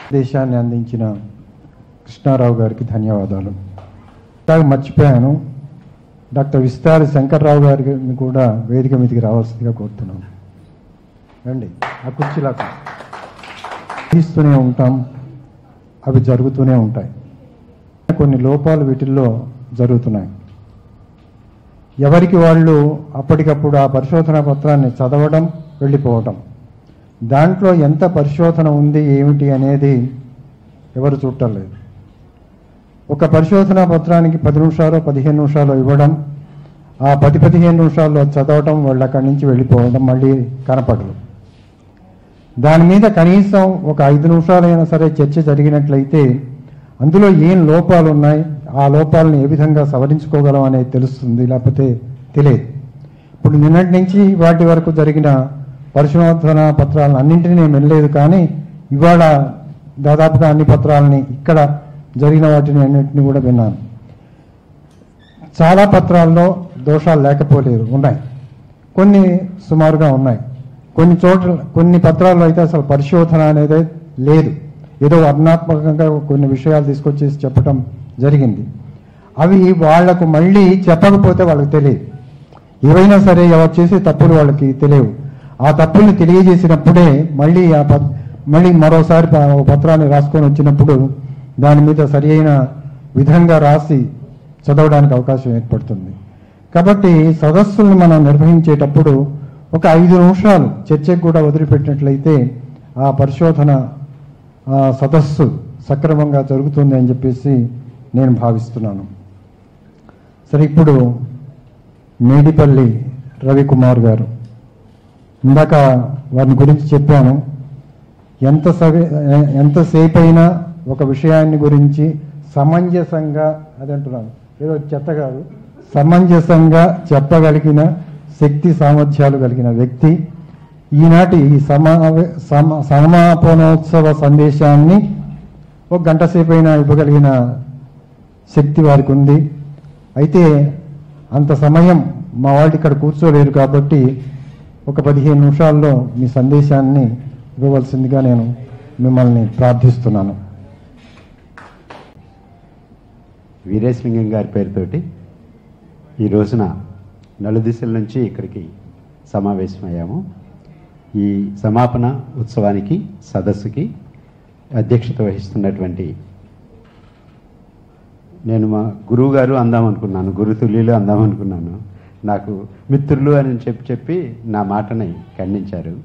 దేశాన్ని అందించిన కృష్ణారావు గారికి ధన్యవాదాలు అలాగే మర్చిపోయాను డాక్టర్ విస్తారి శంకర్రావు గారిని కూడా వేదిక మీదకి రావాల్సిందిగా కోరుతున్నాను రండి ఆ కుర్చీలకు తీస్తూనే ఉంటాం అవి జరుగుతూనే ఉంటాయి కొన్ని లోపాలు వీటిల్లో జరుగుతున్నాయి ఎవరికి వాళ్ళు అప్పటికప్పుడు ఆ పరిశోధన పత్రాన్ని చదవడం వెళ్ళిపోవటం దాంట్లో ఎంత పరిశోధన ఉంది ఏమిటి అనేది ఎవరు చూడలేదు ఒక పరిశోధన పత్రానికి పది నిమిషాలు పదిహేను నిమిషాలు ఇవ్వడం ఆ పది పదిహేను నిమిషాల్లో చదవటం వాళ్ళు అక్కడి నుంచి వెళ్ళిపోవడం మళ్ళీ కనపడరు దాని మీద కనీసం ఒక ఐదు నిమిషాలైనా సరే చర్చ జరిగినట్లయితే అందులో ఏం లోపాలు ఉన్నాయి ఆ లోపాలను ఏ విధంగా సవరించుకోగలం అనేది తెలుస్తుంది లేకపోతే తెలియదు ఇప్పుడు నిన్నటి నుంచి వాటి వరకు జరిగిన పరిశోధన పత్రాలను అన్నింటినీ నేను వినలేదు కానీ ఇవాళ దాదాపుగా అన్ని పత్రాలని ఇక్కడ జరిగిన వాటిని అన్నింటినీ కూడా విన్నాను చాలా పత్రాల్లో దోషాలు లేకపోలేదు ఉన్నాయి కొన్ని సుమారుగా ఉన్నాయి కొన్ని చోట్ల కొన్ని పత్రాల్లో అయితే అసలు పరిశోధన అనేది లేదు ఏదో వర్ణాత్మకంగా కొన్ని విషయాలు తీసుకొచ్చేసి చెప్పడం జరిగింది అవి వాళ్లకు మళ్ళీ చెప్పకపోతే వాళ్ళకి తెలియదు ఏవైనా సరే ఎవరు చేసే తప్పులు వాళ్ళకి తెలియవు ఆ తప్పుల్ని తెలియజేసినప్పుడే మళ్ళీ ఆ ప మళ్ళీ మరోసారి ప- ఒక పత్రాన్ని రాసుకొని వచ్చినప్పుడు దాని మీద సరి అయిన విధంగా రాసి చదవడానికి అవకాశం ఏర్పడుతుంది కాబట్టి సదస్సుల్ని మనం నిర్వహించేటప్పుడు ఒక ఐదు నిమిషాలు చర్చకు కూడా వదిలిపెట్టినట్లయితే ఆ పరిశోధన ఆ సదస్సు సక్రమంగా జరుగుతుంది అని చెప్పేసి నేను భావిస్తున్నాను సరే ఇప్పుడు మేడిపల్లి రవికుమార్ గారు ఇందాక వారిని గురించి చెప్పాను ఎంత సవి ఎంతసేపు అయినా ఒక విషయాన్ని గురించి సమంజసంగా అది అంటున్నాను ఏదో చెత్త కాదు సమంజసంగా చెప్పగలిగిన శక్తి సామర్థ్యాలు కలిగిన వ్యక్తి ఈనాటి ఈ సమావే సమ సమాపనోత్సవ సందేశాన్ని ఒక గంట సేపు అయినా ఇవ్వగలిగిన శక్తి వారికి ఉంది అయితే అంత సమయం మా వాళ్ళు ఇక్కడ కూర్చోలేరు కాబట్టి ఒక పదిహేను నిమిషాల్లో మీ సందేశాన్ని ఇవ్వవలసిందిగా నేను మిమ్మల్ని ప్రార్థిస్తున్నాను వీరేశలింగం గారి పేరుతోటి ఈ రోజున నలుదిశల నుంచి ఇక్కడికి సమావేశమయ్యాము ఈ సమాపన ఉత్సవానికి సదస్సుకి అధ్యక్షత వహిస్తున్నటువంటి నేను మా గురువు గారు అందాం అనుకున్నాను గురుతుల్యులు అందాం అనుకున్నాను నాకు మిత్రులు అని చెప్పి చెప్పి నా మాటని ఖండించారు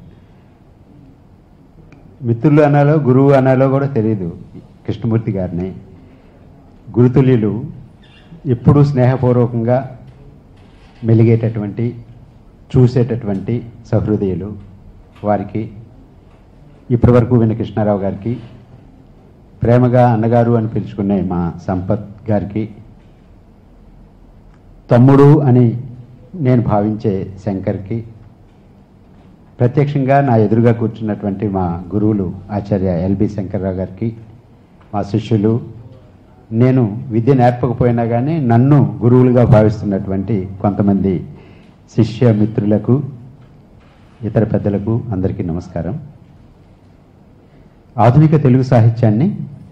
మిత్రులు అనాలో గురువు అనాలో కూడా తెలియదు కృష్ణమూర్తి గారిని గురుతుల్యులు ఎప్పుడూ స్నేహపూర్వకంగా మెలిగేటటువంటి చూసేటటువంటి సహృదయులు వారికి ఇప్పటివరకు విన్న కృష్ణారావు గారికి ప్రేమగా అన్నగారు అని పిలుచుకునే మా సంపత్ గారికి తమ్ముడు అని నేను భావించే శంకర్కి ప్రత్యక్షంగా నా ఎదురుగా కూర్చున్నటువంటి మా గురువులు ఆచార్య ఎల్బి శంకర్రావు గారికి మా శిష్యులు నేను విద్య నేర్పకపోయినా కానీ నన్ను గురువులుగా భావిస్తున్నటువంటి కొంతమంది శిష్య మిత్రులకు ఇతర పెద్దలకు అందరికీ నమస్కారం ఆధునిక తెలుగు సాహిత్యాన్ని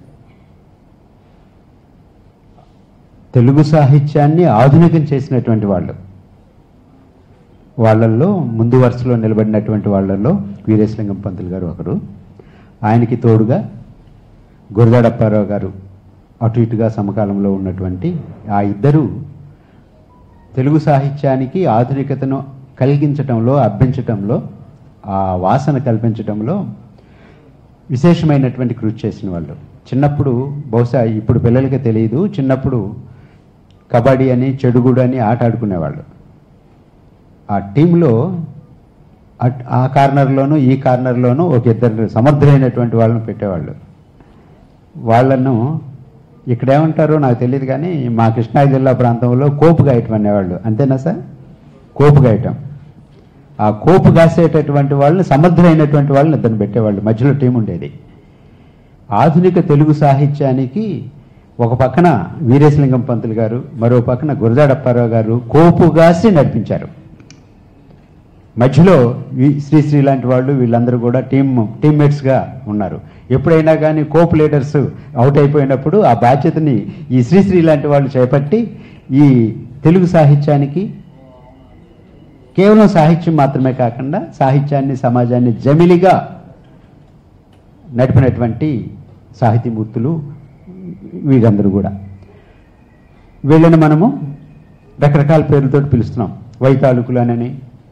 తెలుగు సాహిత్యాన్ని ఆధునికం చేసినటువంటి వాళ్ళు వాళ్ళల్లో ముందు వరుసలో నిలబడినటువంటి వాళ్ళల్లో వీరేశలింగం పంతులు గారు ఒకరు ఆయనకి తోడుగా గురదాడప్పారావు గారు అటు ఇటుగా సమకాలంలో ఉన్నటువంటి ఆ ఇద్దరు తెలుగు సాహిత్యానికి ఆధునికతను కలిగించటంలో అబ్బించటంలో ఆ వాసన కల్పించటంలో విశేషమైనటువంటి కృషి చేసిన వాళ్ళు చిన్నప్పుడు బహుశా ఇప్పుడు పిల్లలకి తెలియదు చిన్నప్పుడు కబడ్డీ అని చెడుగుడు అని ఆట ఆడుకునేవాళ్ళు ఆ టీంలో అట్- ఆ కార్నర్లోనూ ఈ కార్నర్లోనూ ఒక ఇద్దరు సమర్థులైనటువంటి వాళ్ళని పెట్టేవాళ్ళు వాళ్ళను ఇక్కడ ఏమంటారో నాకు తెలియదు కానీ మా కృష్ణా జిల్లా ప్రాంతంలో కోపు గాయటం అనేవాళ్ళు అంతేనా సార్ కోపు గాయటం ఆ కోపు కాసేటటువంటి వాళ్ళని సమర్థులైనటువంటి వాళ్ళని ఇద్దరు పెట్టేవాళ్ళు మధ్యలో టీం ఉండేది ఆధునిక తెలుగు సాహిత్యానికి ఒక పక్కన వీరేశలింగం పంతులు గారు మరో పక్కన గురజాడప్పారావు గారు కోపు గాసి నడిపించారు మధ్యలో వి- శ్రీశ్రీ లాంటి వాళ్ళు వీళ్ళందరూ కూడా టీమ్ టీమ్మేట్స్గా ఉన్నారు ఎప్పుడైనా కానీ కోప్ లీడర్స్ అవుట్ అయిపోయినప్పుడు ఆ బాధ్యతని ఈ శ్రీశ్రీ లాంటి వాళ్ళు చేపట్టి ఈ తెలుగు సాహిత్యానికి కేవలం సాహిత్యం మాత్రమే కాకుండా సాహిత్యాన్ని సమాజాన్ని జమిలిగా నడిపినటువంటి సాహితీమూర్తులు వీరందరూ కూడా వీళ్ళని మనము రకరకాల పేర్లతో పిలుస్తున్నాం వైతాళికులు అని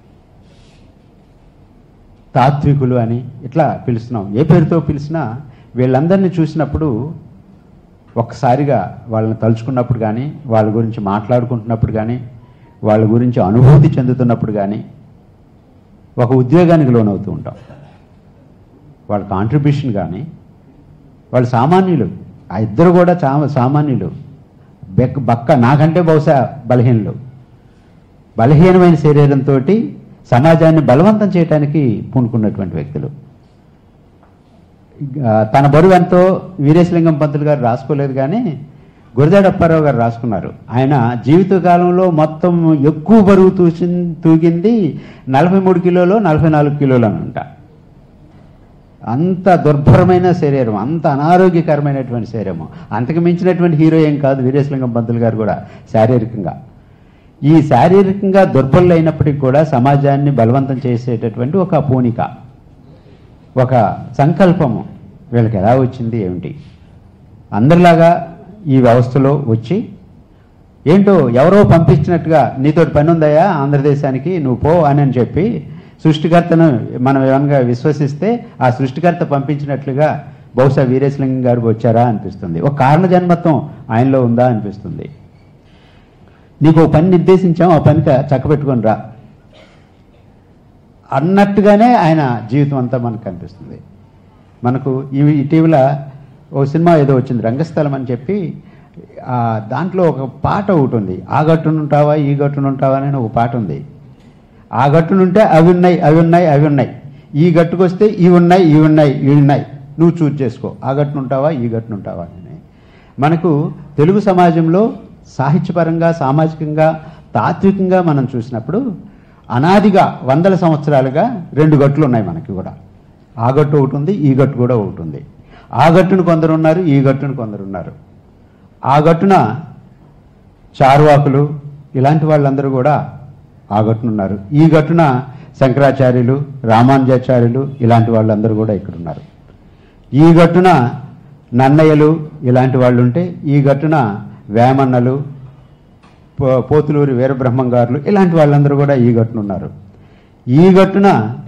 తాత్వికులు అని ఇట్లా పిలుస్తున్నాం ఏ పేరుతో పిలిచినా వీళ్ళందరినీ చూసినప్పుడు ఒక్కసారిగా వాళ్ళని తలుచుకున్నప్పుడు కానీ వాళ్ళ గురించి మాట్లాడుకుంటున్నప్పుడు కానీ వాళ్ళ గురించి అనుభూతి చెందుతున్నప్పుడు కానీ ఒక ఉద్వేగానికి లోనవుతూ ఉంటాం వాళ్ళ కాంట్రిబ్యూషన్ కానీ వాళ్ళు సామాన్యులు ఆ ఇద్దరు కూడా చా సామాన్యులు బెక్క బక్క నాకంటే బహుశా బలహీనలు బలహీనమైన శరీరంతో సమాజాన్ని బలవంతం చేయడానికి పూనుకున్నటువంటి వ్యక్తులు ఆ, తన బరువు ఎంతో వీరేశలింగం పంతులు గారు రాసుకోలేదు కానీ గురజాడ అప్పారావు గారు రాసుకున్నారు ఆయన జీవితకాలంలో మొత్తం ఎక్కువ బరువు తూసి తూగింది నలభై మూడు కిలోలు నలభై నాలుగు కిలోలు అనుంట అంత దుర్భరమైన శరీరం అంత అనారోగ్యకరమైనటువంటి శరీరము అంతకు మించినటువంటి హీరో ఏం కాదు వీరేశలింగం పంతులు గారు కూడా శారీరకంగా ఈ శారీరకంగా దుర్బలు అయినప్పటికీ కూడా సమాజాన్ని బలవంతం చేసేటటువంటి ఒక పూనిక ఒక సంకల్పము వీళ్ళకి ఎలా వచ్చింది ఏమిటి అందరిలాగా ఈ వ్యవస్థలో వచ్చి ఏంటో ఎవరో పంపించినట్టుగా నీతోటి పని ఉందయ్యా ఆంధ్రదేశానికి నువ్వు పో అని అని చెప్పి సృష్టికర్తను మనం ఏమనగా విశ్వసిస్తే ఆ సృష్టికర్త పంపించినట్లుగా బహుశా వీరేశలింగం గారు వచ్చారా అనిపిస్తుంది ఒక కారణ జన్మత్వం ఆయనలో ఉందా అనిపిస్తుంది నీకు ఒక పని నిర్దేశించాం ఆ పని చక్కబెట్టుకొని రా అన్నట్టుగానే ఆయన జీవితం అంతా మనకు కనిపిస్తుంది మనకు ఇవి ఇటీవల ఓ సినిమా ఏదో వచ్చింది రంగస్థలం అని చెప్పి ఆ దాంట్లో ఒక పాట ఒకటి ఉంది ఆ గట్టునుంటావా ఈ గట్టునుంటావా అని ఒక పాట ఉంది ఆ గట్టునుంటే అవి ఉన్నాయి అవి ఉన్నాయి అవి ఉన్నాయి ఈ గట్టుకొస్తే ఇవి ఉన్నాయి ఇవి ఉన్నాయి ఇవి ఉన్నాయి నువ్వు చూజ్ చేసుకో ఆ గట్టునుంటావా ఈ గట్టునుంటావా అని మనకు తెలుగు సమాజంలో సాహిత్యపరంగా సామాజికంగా తాత్వికంగా మనం చూసినప్పుడు అనాదిగా వందల సంవత్సరాలుగా రెండు గట్లు ఉన్నాయి మనకి కూడా ఆ గట్టు ఒకటి ఉంది ఈ గట్టు కూడా ఒకటి ఉంది ఆ గట్టును కొందరు ఉన్నారు ఈ గట్టును కొందరు ఉన్నారు ఆ గట్టున చార్వాకులు ఇలాంటి వాళ్ళందరూ కూడా ఆ గట్టునున్నారు ఈ గట్టున శంకరాచార్యులు రామానుజాచార్యులు ఇలాంటి వాళ్ళందరూ కూడా ఇక్కడ ఉన్నారు ఈ గట్టున నన్నయ్యలు ఇలాంటి వాళ్ళు ఉంటే ఈ గట్టున వేమన్నలు పో- పోతులూరి వీరబ్రహ్మం గారులు ఇలాంటి వాళ్ళందరూ కూడా ఈ గట్టున ఉన్నారు ఈ గట్టున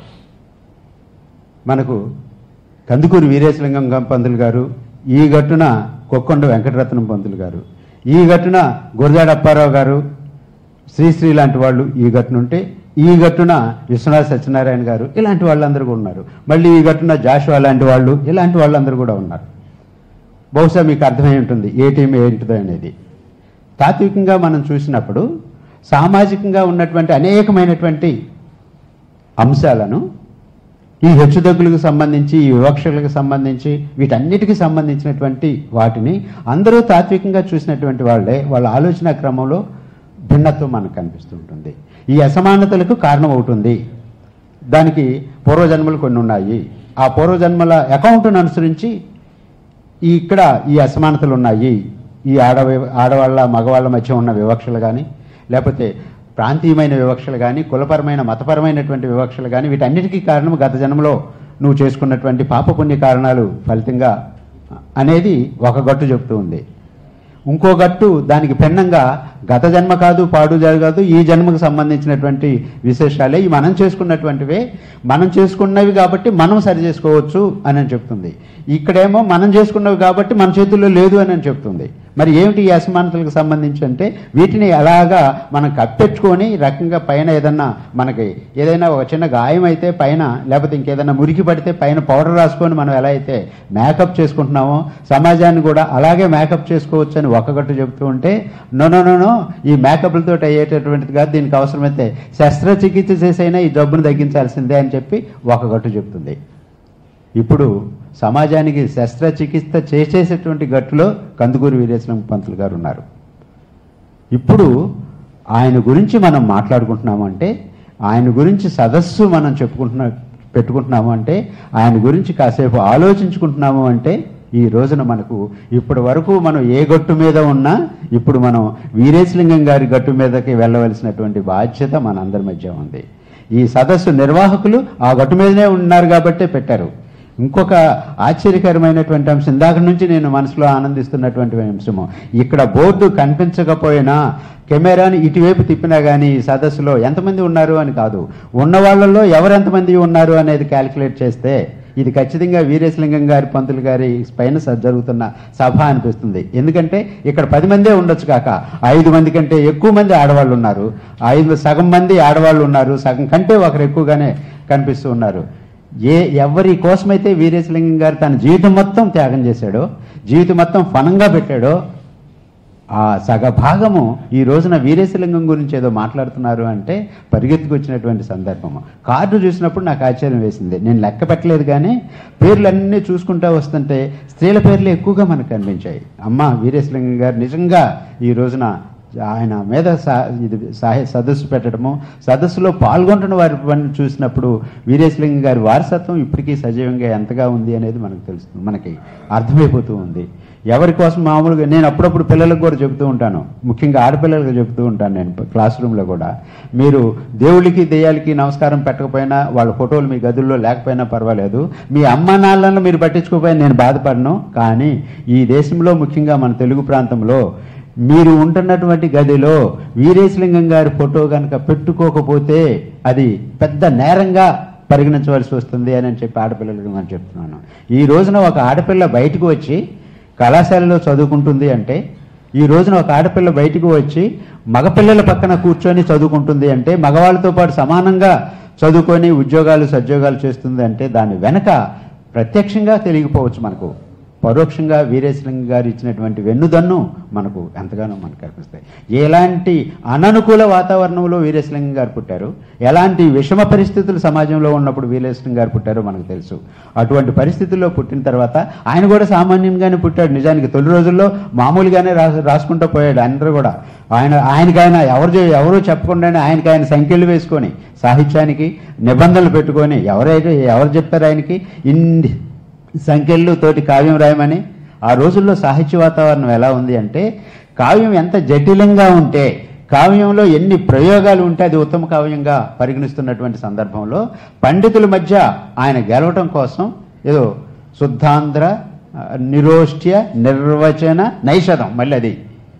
మనకు కందుకూరి వీరేశలింగం గం పంతులు గారు ఈ గట్టున కొక్కొండ వెంకటరత్నం పంతులు గారు ఈ గట్టున గురజాడ అప్పారావు గారు శ్రీశ్రీ లాంటి వాళ్ళు ఈ గట్టున ఉంటే ఈ గట్టున విశ్వనాథ సత్యనారాయణ గారు ఇలాంటి వాళ్ళందరూ కూడా ఉన్నారు మళ్ళీ ఈ గట్టున జాషువా లాంటి వాళ్ళు ఇలాంటి వాళ్ళందరూ కూడా ఉన్నారు బహుశా మీకు అర్థమై ఉంటుంది ఏ టీం ఏంటిదో అనేది తాత్వికంగా మనం చూసినప్పుడు సామాజికంగా ఉన్నటువంటి అనేకమైనటువంటి అంశాలను ఈ హెచ్చుతగ్గులకు సంబంధించి ఈ వివక్షలకు సంబంధించి వీటన్నిటికీ సంబంధించినటువంటి వాటిని అందరూ తాత్వికంగా చూసినటువంటి వాళ్ళే వాళ్ళ ఆలోచన క్రమంలో భిన్నత్వం మనకు కనిపిస్తూ ఉంటుంది ఈ అసమానతలకు కారణం అవుతుంది దానికి పూర్వజన్మలు కొన్ని ఉన్నాయి ఆ పూర్వజన్మల అకౌంట్ను అనుసరించి ఈ ఇక్కడ ఈ అసమానతలు ఉన్నాయి ఈ ఆడ ఆడవాళ్ళ మగవాళ్ళ మధ్య ఉన్న వివక్షలు కానీ లేకపోతే ప్రాంతీయమైన వివక్షలు కానీ కులపరమైన మతపరమైనటువంటి వివక్షలు కానీ వీటన్నిటికీ కారణం గత జన్మలో నువ్వు చేసుకున్నటువంటి పాపపుణ్య కారణాలు ఫలితంగా అనేది ఒక గట్టు చెప్తూ ఉంది ఇంకో గట్టు దానికి భిన్నంగా గత జన్మ కాదు పాడు జరగదు ఈ జన్మకు సంబంధించినటువంటి విశేషాలే ఈ మనం చేసుకున్నటువంటివే మనం చేసుకున్నవి కాబట్టి మనం సరి చేసుకోవచ్చు అని అని చెప్తుంది ఇక్కడేమో మనం చేసుకున్నవి కాబట్టి మన చేతుల్లో లేదు అని అని చెప్తుంది మరి ఏమిటి ఈ అసమానతలకు సంబంధించి అంటే వీటిని అలాగా మనం కప్పెట్టుకొని ఈ రకంగా పైన ఏదన్నా మనకి ఏదైనా ఒక చిన్న గాయం అయితే పైన లేకపోతే ఇంకేదైనా మురికి పడితే పైన పౌడర్ రాసుకొని మనం ఎలా అయితే మేకప్ చేసుకుంటున్నామో సమాజాన్ని కూడా అలాగే మేకప్ చేసుకోవచ్చు అని ఒకగట్టు చెబుతూ ఉంటే నో నో నో నో ఈ మేకప్లతో అయ్యేటటువంటిది కాదు దీనికి అవసరమైతే శస్త్రచికిత్స చేసైనా ఈ జబ్బును తగ్గించాల్సిందే అని చెప్పి ఒకగట్టు చెబుతుంది ఇప్పుడు సమాజానికి శస్త్రచికిత్స చేసేసేటువంటి గట్టులో కందుకూరి వీరేశలింగం పంతులు గారు ఉన్నారు ఇప్పుడు ఆయన గురించి మనం మాట్లాడుకుంటున్నామంటే ఆయన గురించి సదస్సు మనం చెప్పుకుంటున్నా పెట్టుకుంటున్నాము అంటే ఆయన గురించి కాసేపు ఆలోచించుకుంటున్నాము అంటే ఈ రోజున మనకు ఇప్పటి వరకు మనం ఏ గట్టు మీద ఉన్నా ఇప్పుడు మనం వీరేశలింగం గారి గట్టు మీదకి వెళ్ళవలసినటువంటి బాధ్యత మనందరి మధ్య ఉంది ఈ సదస్సు నిర్వాహకులు ఆ గట్టు మీదనే ఉన్నారు కాబట్టే పెట్టారు ఇంకొక ఆశ్చర్యకరమైనటువంటి అంశం ఇందాక నుంచి నేను మనసులో ఆనందిస్తున్నటువంటి అంశము ఇక్కడ బోర్డు కనిపించకపోయినా కెమెరాని ఇటువైపు తిప్పినా కానీ ఈ సదస్సులో ఎంతమంది ఉన్నారు అని కాదు ఉన్న వాళ్ళలో ఎవరెంతమంది ఉన్నారు అనేది క్యాలిక్యులేట్ చేస్తే ఇది ఖచ్చితంగా వీరేశలింగం గారి పంతులు గారి పైన స- జరుగుతున్న సభ అనిపిస్తుంది ఎందుకంటే ఇక్కడ పది మందే ఉండొచ్చు కాక ఐదు మంది కంటే ఎక్కువ మంది ఆడవాళ్ళు ఉన్నారు ఐదు సగం మంది ఆడవాళ్ళు ఉన్నారు సగం కంటే ఒకరు ఎక్కువగానే కనిపిస్తూ ఉన్నారు ఏ ఎవరి కోసమైతే వీరేశలింగం గారు తన జీవితం మొత్తం త్యాగం చేశాడో జీవితం మొత్తం ఫనంగా పెట్టాడో ఆ సగ భాగము ఈ రోజున వీరేశలింగం గురించి ఏదో మాట్లాడుతున్నారు అంటే పరిగెత్తుకొచ్చినటువంటి సందర్భము కార్డు చూసినప్పుడు నాకు ఆశ్చర్యం వేసింది నేను లెక్క పెట్టలేదు కానీ పేర్లన్నీ చూసుకుంటూ వస్తుంటే స్త్రీల పేర్లు ఎక్కువగా మనకు కనిపించాయి అమ్మ వీరేశలింగం గారు నిజంగా ఈ రోజున ఆయన మీద సా ఇది సాహి సదస్సు పెట్టడము సదస్సులో పాల్గొంటున్న వారి పని చూసినప్పుడు వీరేశలింగం గారి వారసత్వం ఇప్పటికీ సజీవంగా ఎంతగా ఉంది అనేది మనకు తెలుస్తుంది మనకి అర్థమైపోతూ ఉంది ఎవరి కోసం మామూలుగా నేను అప్పుడప్పుడు పిల్లలకు కూడా చెబుతూ ఉంటాను ముఖ్యంగా ఆడపిల్లలకు చెబుతూ ఉంటాను నేను క్లాస్ రూమ్లో కూడా మీరు దేవుళ్ళకి దెయ్యాలకి నమస్కారం పెట్టకపోయినా వాళ్ళ ఫోటోలు మీ గదుల్లో లేకపోయినా పర్వాలేదు మీ అమ్మ నాన్నలను మీరు పట్టించుకోకపోయినా నేను బాధపడను కానీ ఈ దేశంలో ముఖ్యంగా మన తెలుగు ప్రాంతంలో మీరు ఉంటున్నటువంటి గదిలో వీరేశలింగం గారి ఫోటో కనుక పెట్టుకోకపోతే అది పెద్ద నేరంగా పరిగణించవలసి వస్తుంది అని చెప్పి ఆడపిల్లలకు నేను చెప్తున్నాను ఈ రోజున ఒక ఆడపిల్ల బయటకు వచ్చి కళాశాలలో చదువుకుంటుంది అంటే ఈ రోజున ఒక ఆడపిల్ల బయటకు వచ్చి మగపిల్లల పక్కన కూర్చొని చదువుకుంటుంది అంటే మగవాళ్ళతో పాటు సమానంగా చదువుకొని ఉద్యోగాలు సద్యోగాలు చేస్తుంది అంటే దాని వెనక ప్రత్యక్షంగా తెలియకపోవచ్చు మనకు పరోక్షంగా వీరేశలింగ గారు ఇచ్చినటువంటి వెన్నుదన్ను మనకు ఎంతగానో మనకు కనిపిస్తాయి ఎలాంటి అననుకూల వాతావరణంలో వీరేశలింగం గారు పుట్టారు ఎలాంటి విషమ పరిస్థితులు సమాజంలో ఉన్నప్పుడు వీరేశలింగం గారు పుట్టారో మనకు తెలుసు అటువంటి పరిస్థితుల్లో పుట్టిన తర్వాత ఆయన కూడా సామాన్యంగానే పుట్టాడు నిజానికి తొలి రోజుల్లో మామూలుగానే రాసు రాసుకుంటూ పోయాడు అందరూ కూడా ఆయన ఆయనకైనా ఎవరు చే- ఎవరు చెప్పకుండానే ఆయనకి ఆయన సంఖ్యలు వేసుకొని సాహిత్యానికి నిబంధనలు పెట్టుకొని ఎవరైతే ఎవరు చెప్తారు ఆయనకి ఇన్ని సంఖ్యలు తోటి కావ్యం రాయమని ఆ రోజుల్లో సాహిత్య వాతావరణం ఎలా ఉంది అంటే కావ్యం ఎంత జటిలంగా ఉంటే కావ్యంలో ఎన్ని ప్రయోగాలు ఉంటే అది ఉత్తమ కావ్యంగా పరిగణిస్తున్నటువంటి సందర్భంలో పండితుల మధ్య ఆయన గెలవటం కోసం ఏదో శుద్ధాంధ్ర ఆ, నిరోష్ట్య నిర్వచన నైషధం మళ్ళీ అది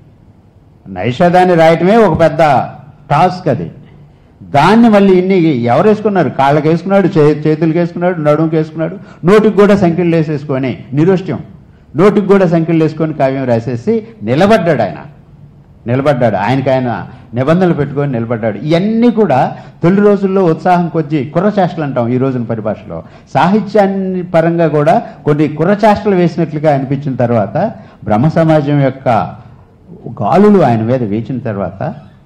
నైషధాన్ని రాయటమే ఒక పెద్ద టాస్క్ అది దాన్ని మళ్ళీ ఇన్ని ఎవరు వేసుకున్నారు కాళ్ళకి వేసుకున్నాడు చే చేతులకి వేసుకున్నాడు నడుముకి వేసుకున్నాడు నోటికి కూడా సంఖ్యలు వేసేసుకొని నిరుష్ట్యం నోటికి కూడా సంఖ్యలు వేసుకొని కావ్యం రాసేసి నిలబడ్డాడు ఆయన నిలబడ్డాడు ఆయనకి ఆయన నిబంధనలు పెట్టుకొని నిలబడ్డాడు ఇవన్నీ కూడా తొలి రోజుల్లో ఉత్సాహం కొద్ది కుర్రచేష్టలు అంటాం ఈ రోజున పరిభాషలో సాహిత్యాన్ని పరంగా కూడా కొన్ని కుర్రచేష్టలు వేసినట్లుగా అనిపించిన తర్వాత బ్రహ్మ సమాజం యొక్క గాలులు ఆయన మీద వేచిన తర్వాత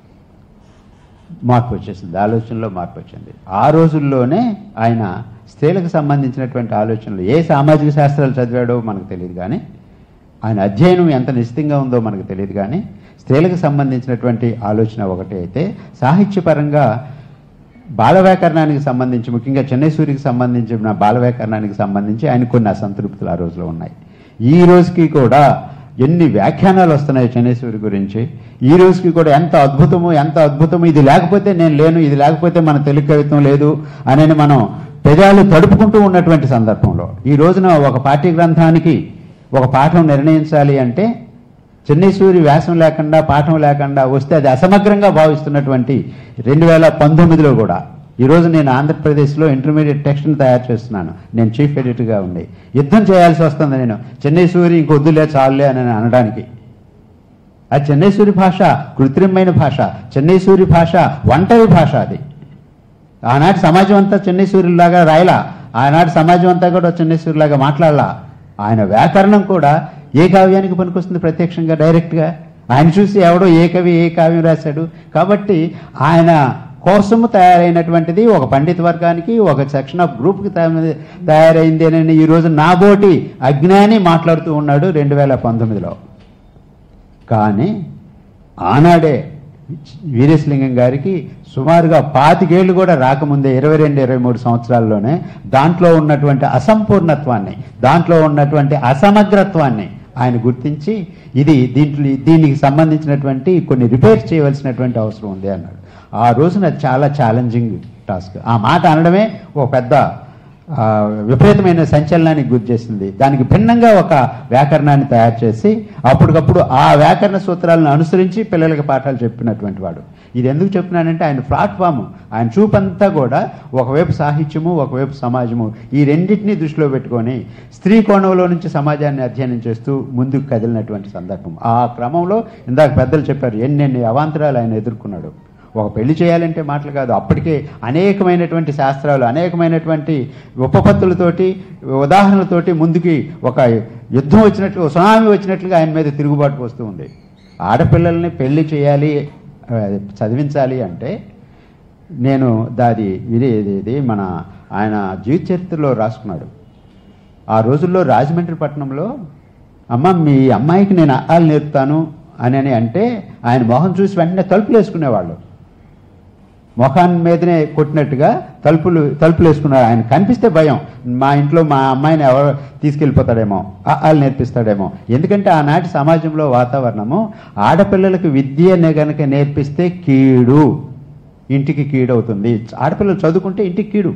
మార్పు వచ్చేసింది ఆలోచనలో మార్పు వచ్చింది ఆ రోజుల్లోనే ఆయన స్త్రీలకు సంబంధించినటువంటి ఆలోచనలు ఏ సామాజిక శాస్త్రాలు చదివాడో మనకు తెలియదు కానీ ఆయన అధ్యయనం ఎంత నిశ్చితంగా ఉందో మనకు తెలియదు కానీ స్త్రీలకు సంబంధించినటువంటి ఆలోచన ఒకటి అయితే సాహిత్యపరంగా బాల వ్యాకరణానికి సంబంధించి ముఖ్యంగా చెన్నైసూరికి సంబంధించిన బాల వ్యాకరణానికి సంబంధించి ఆయన కొన్ని అసంతృప్తులు ఆ రోజులో ఉన్నాయి ఈ రోజుకి కూడా ఎన్ని వ్యాఖ్యానాలు వస్తున్నాయి చెన్నైసూరి గురించి ఈ రోజుకి కూడా ఎంత అద్భుతము ఎంత అద్భుతము ఇది లేకపోతే నేను లేను ఇది లేకపోతే మన తెలుగు కవిత్వం లేదు అనేది మనం పెదాలు తడుపుకుంటూ ఉన్నటువంటి సందర్భంలో ఈ రోజున ఒక పాఠ్య గ్రంథానికి ఒక పాఠం నిర్ణయించాలి అంటే చెన్నైసూరి వ్యాసం లేకుండా పాఠం లేకుండా వస్తే అది అసమగ్రంగా భావిస్తున్నటువంటి రెండు వేల పంతొమ్మిదిలో కూడా ఈరోజు నేను ఆంధ్రప్రదేశ్లో ఇంటర్మీడియట్ టెక్స్ట్ని తయారు చేస్తున్నాను నేను చీఫ్ ఎడిటర్గా ఉండి యుద్ధం చేయాల్సి వస్తుంది నేను చెన్నైసూరి ఇంకొద్దులే చాలులే అని అనడానికి ఆ చెన్నైసూరి భాష కృత్రిమైన భాష చెన్నైసూరి భాష ఒంటరి భాష అది ఆనాటి సమాజం అంతా చెన్నైసూరిలాగా రాయలా ఆనాటి సమాజం అంతా కూడా చెన్నైసూరిలాగా మాట్లాడలా ఆయన వ్యాకరణం కూడా ఏ కావ్యానికి పనికొస్తుంది ప్రత్యక్షంగా డైరెక్ట్గా ఆయన చూసి ఎవడో ఏ కవి ఏ కావ్యం రాశాడు కాబట్టి ఆయన కోసము తయారైనటువంటిది ఒక పండిత వర్గానికి ఒక సెక్షన్ ఆఫ్ గ్రూప్కి తయారైంది అని ఈరోజు నాబోటి అజ్ఞాని మాట్లాడుతూ ఉన్నాడు రెండు వేల పంతొమ్మిదిలో కానీ ఆనాడే వీరేశలింగం గారికి సుమారుగా పాతికేళ్ళు కూడా రాకముందే ఇరవై రెండు ఇరవై మూడు సంవత్సరాల్లోనే దాంట్లో ఉన్నటువంటి అసంపూర్ణత్వాన్ని దాంట్లో ఉన్నటువంటి అసమగ్రత్వాన్ని ఆయన గుర్తించి ఇది దీంట్లో దీనికి సంబంధించినటువంటి కొన్ని రిపేర్ చేయవలసినటువంటి అవసరం ఉంది అన్నాడు ఆ రోజున చాలా ఛాలెంజింగ్ టాస్క్ ఆ మాట అనడమే ఒక పెద్ద ఆ, విపరీతమైన సంచలనానికి గురి చేసింది దానికి భిన్నంగా ఒక వ్యాకరణాన్ని తయారు చేసి అప్పటికప్పుడు ఆ వ్యాకరణ సూత్రాలను అనుసరించి పిల్లలకి పాఠాలు చెప్పినటువంటి వాడు ఇది ఎందుకు చెప్తున్నానంటే ఆయన ప్లాట్ఫామ్ ఆయన చూపంతా కూడా ఒకవైపు సాహిత్యము ఒకవైపు సమాజము ఈ రెండింటినీ దృష్టిలో పెట్టుకొని స్త్రీ కోణంలో నుంచి సమాజాన్ని అధ్యయనం చేస్తూ ముందుకు కదిలినటువంటి సందర్భం ఆ క్రమంలో ఇందాక పెద్దలు చెప్పారు ఎన్నెన్ని అవాంతరాలు ఆయన ఎదుర్కొన్నాడు ఒక పెళ్లి చేయాలంటే మాటలు కాదు అప్పటికే అనేకమైనటువంటి శాస్త్రాలు అనేకమైనటువంటి ఉపపత్తులతోటి ఉదాహరణలతోటి ముందుకి ఒక యుద్ధం వచ్చినట్లు సునామీ వచ్చినట్లుగా ఆయన మీద తిరుగుబాటు వస్తూ ఉంది ఆడపిల్లల్ని పెళ్లి చేయాలి ఆ, చదివించాలి అంటే నేను దాది ఇది ఇది ఇది మన ఆయన జీవిత చరిత్రలో రాసుకున్నాడు ఆ రోజుల్లో రాజమండ్రి పట్టణంలో అమ్మ మీ అమ్మాయికి నేను అల్లు నేర్పుతాను అని అని అంటే ఆయన మొహం చూసి వెంటనే తలుపులు వేసుకునేవాళ్ళు మొఖాన్ని మీదనే కొట్టినట్టుగా తలుపులు తలుపులు వేసుకున్నారు ఆయన కనిపిస్తే భయం మా ఇంట్లో మా అమ్మాయిని ఎవరు తీసుకెళ్ళిపోతాడేమో వాళ్ళు నేర్పిస్తాడేమో ఎందుకంటే ఆనాటి సమాజంలో వాతావరణము ఆడపిల్లలకు విద్యనే గనక నేర్పిస్తే కీడు ఇంటికి కీడు అవుతుంది ఆడపిల్లలు చదువుకుంటే ఇంటికి కీడు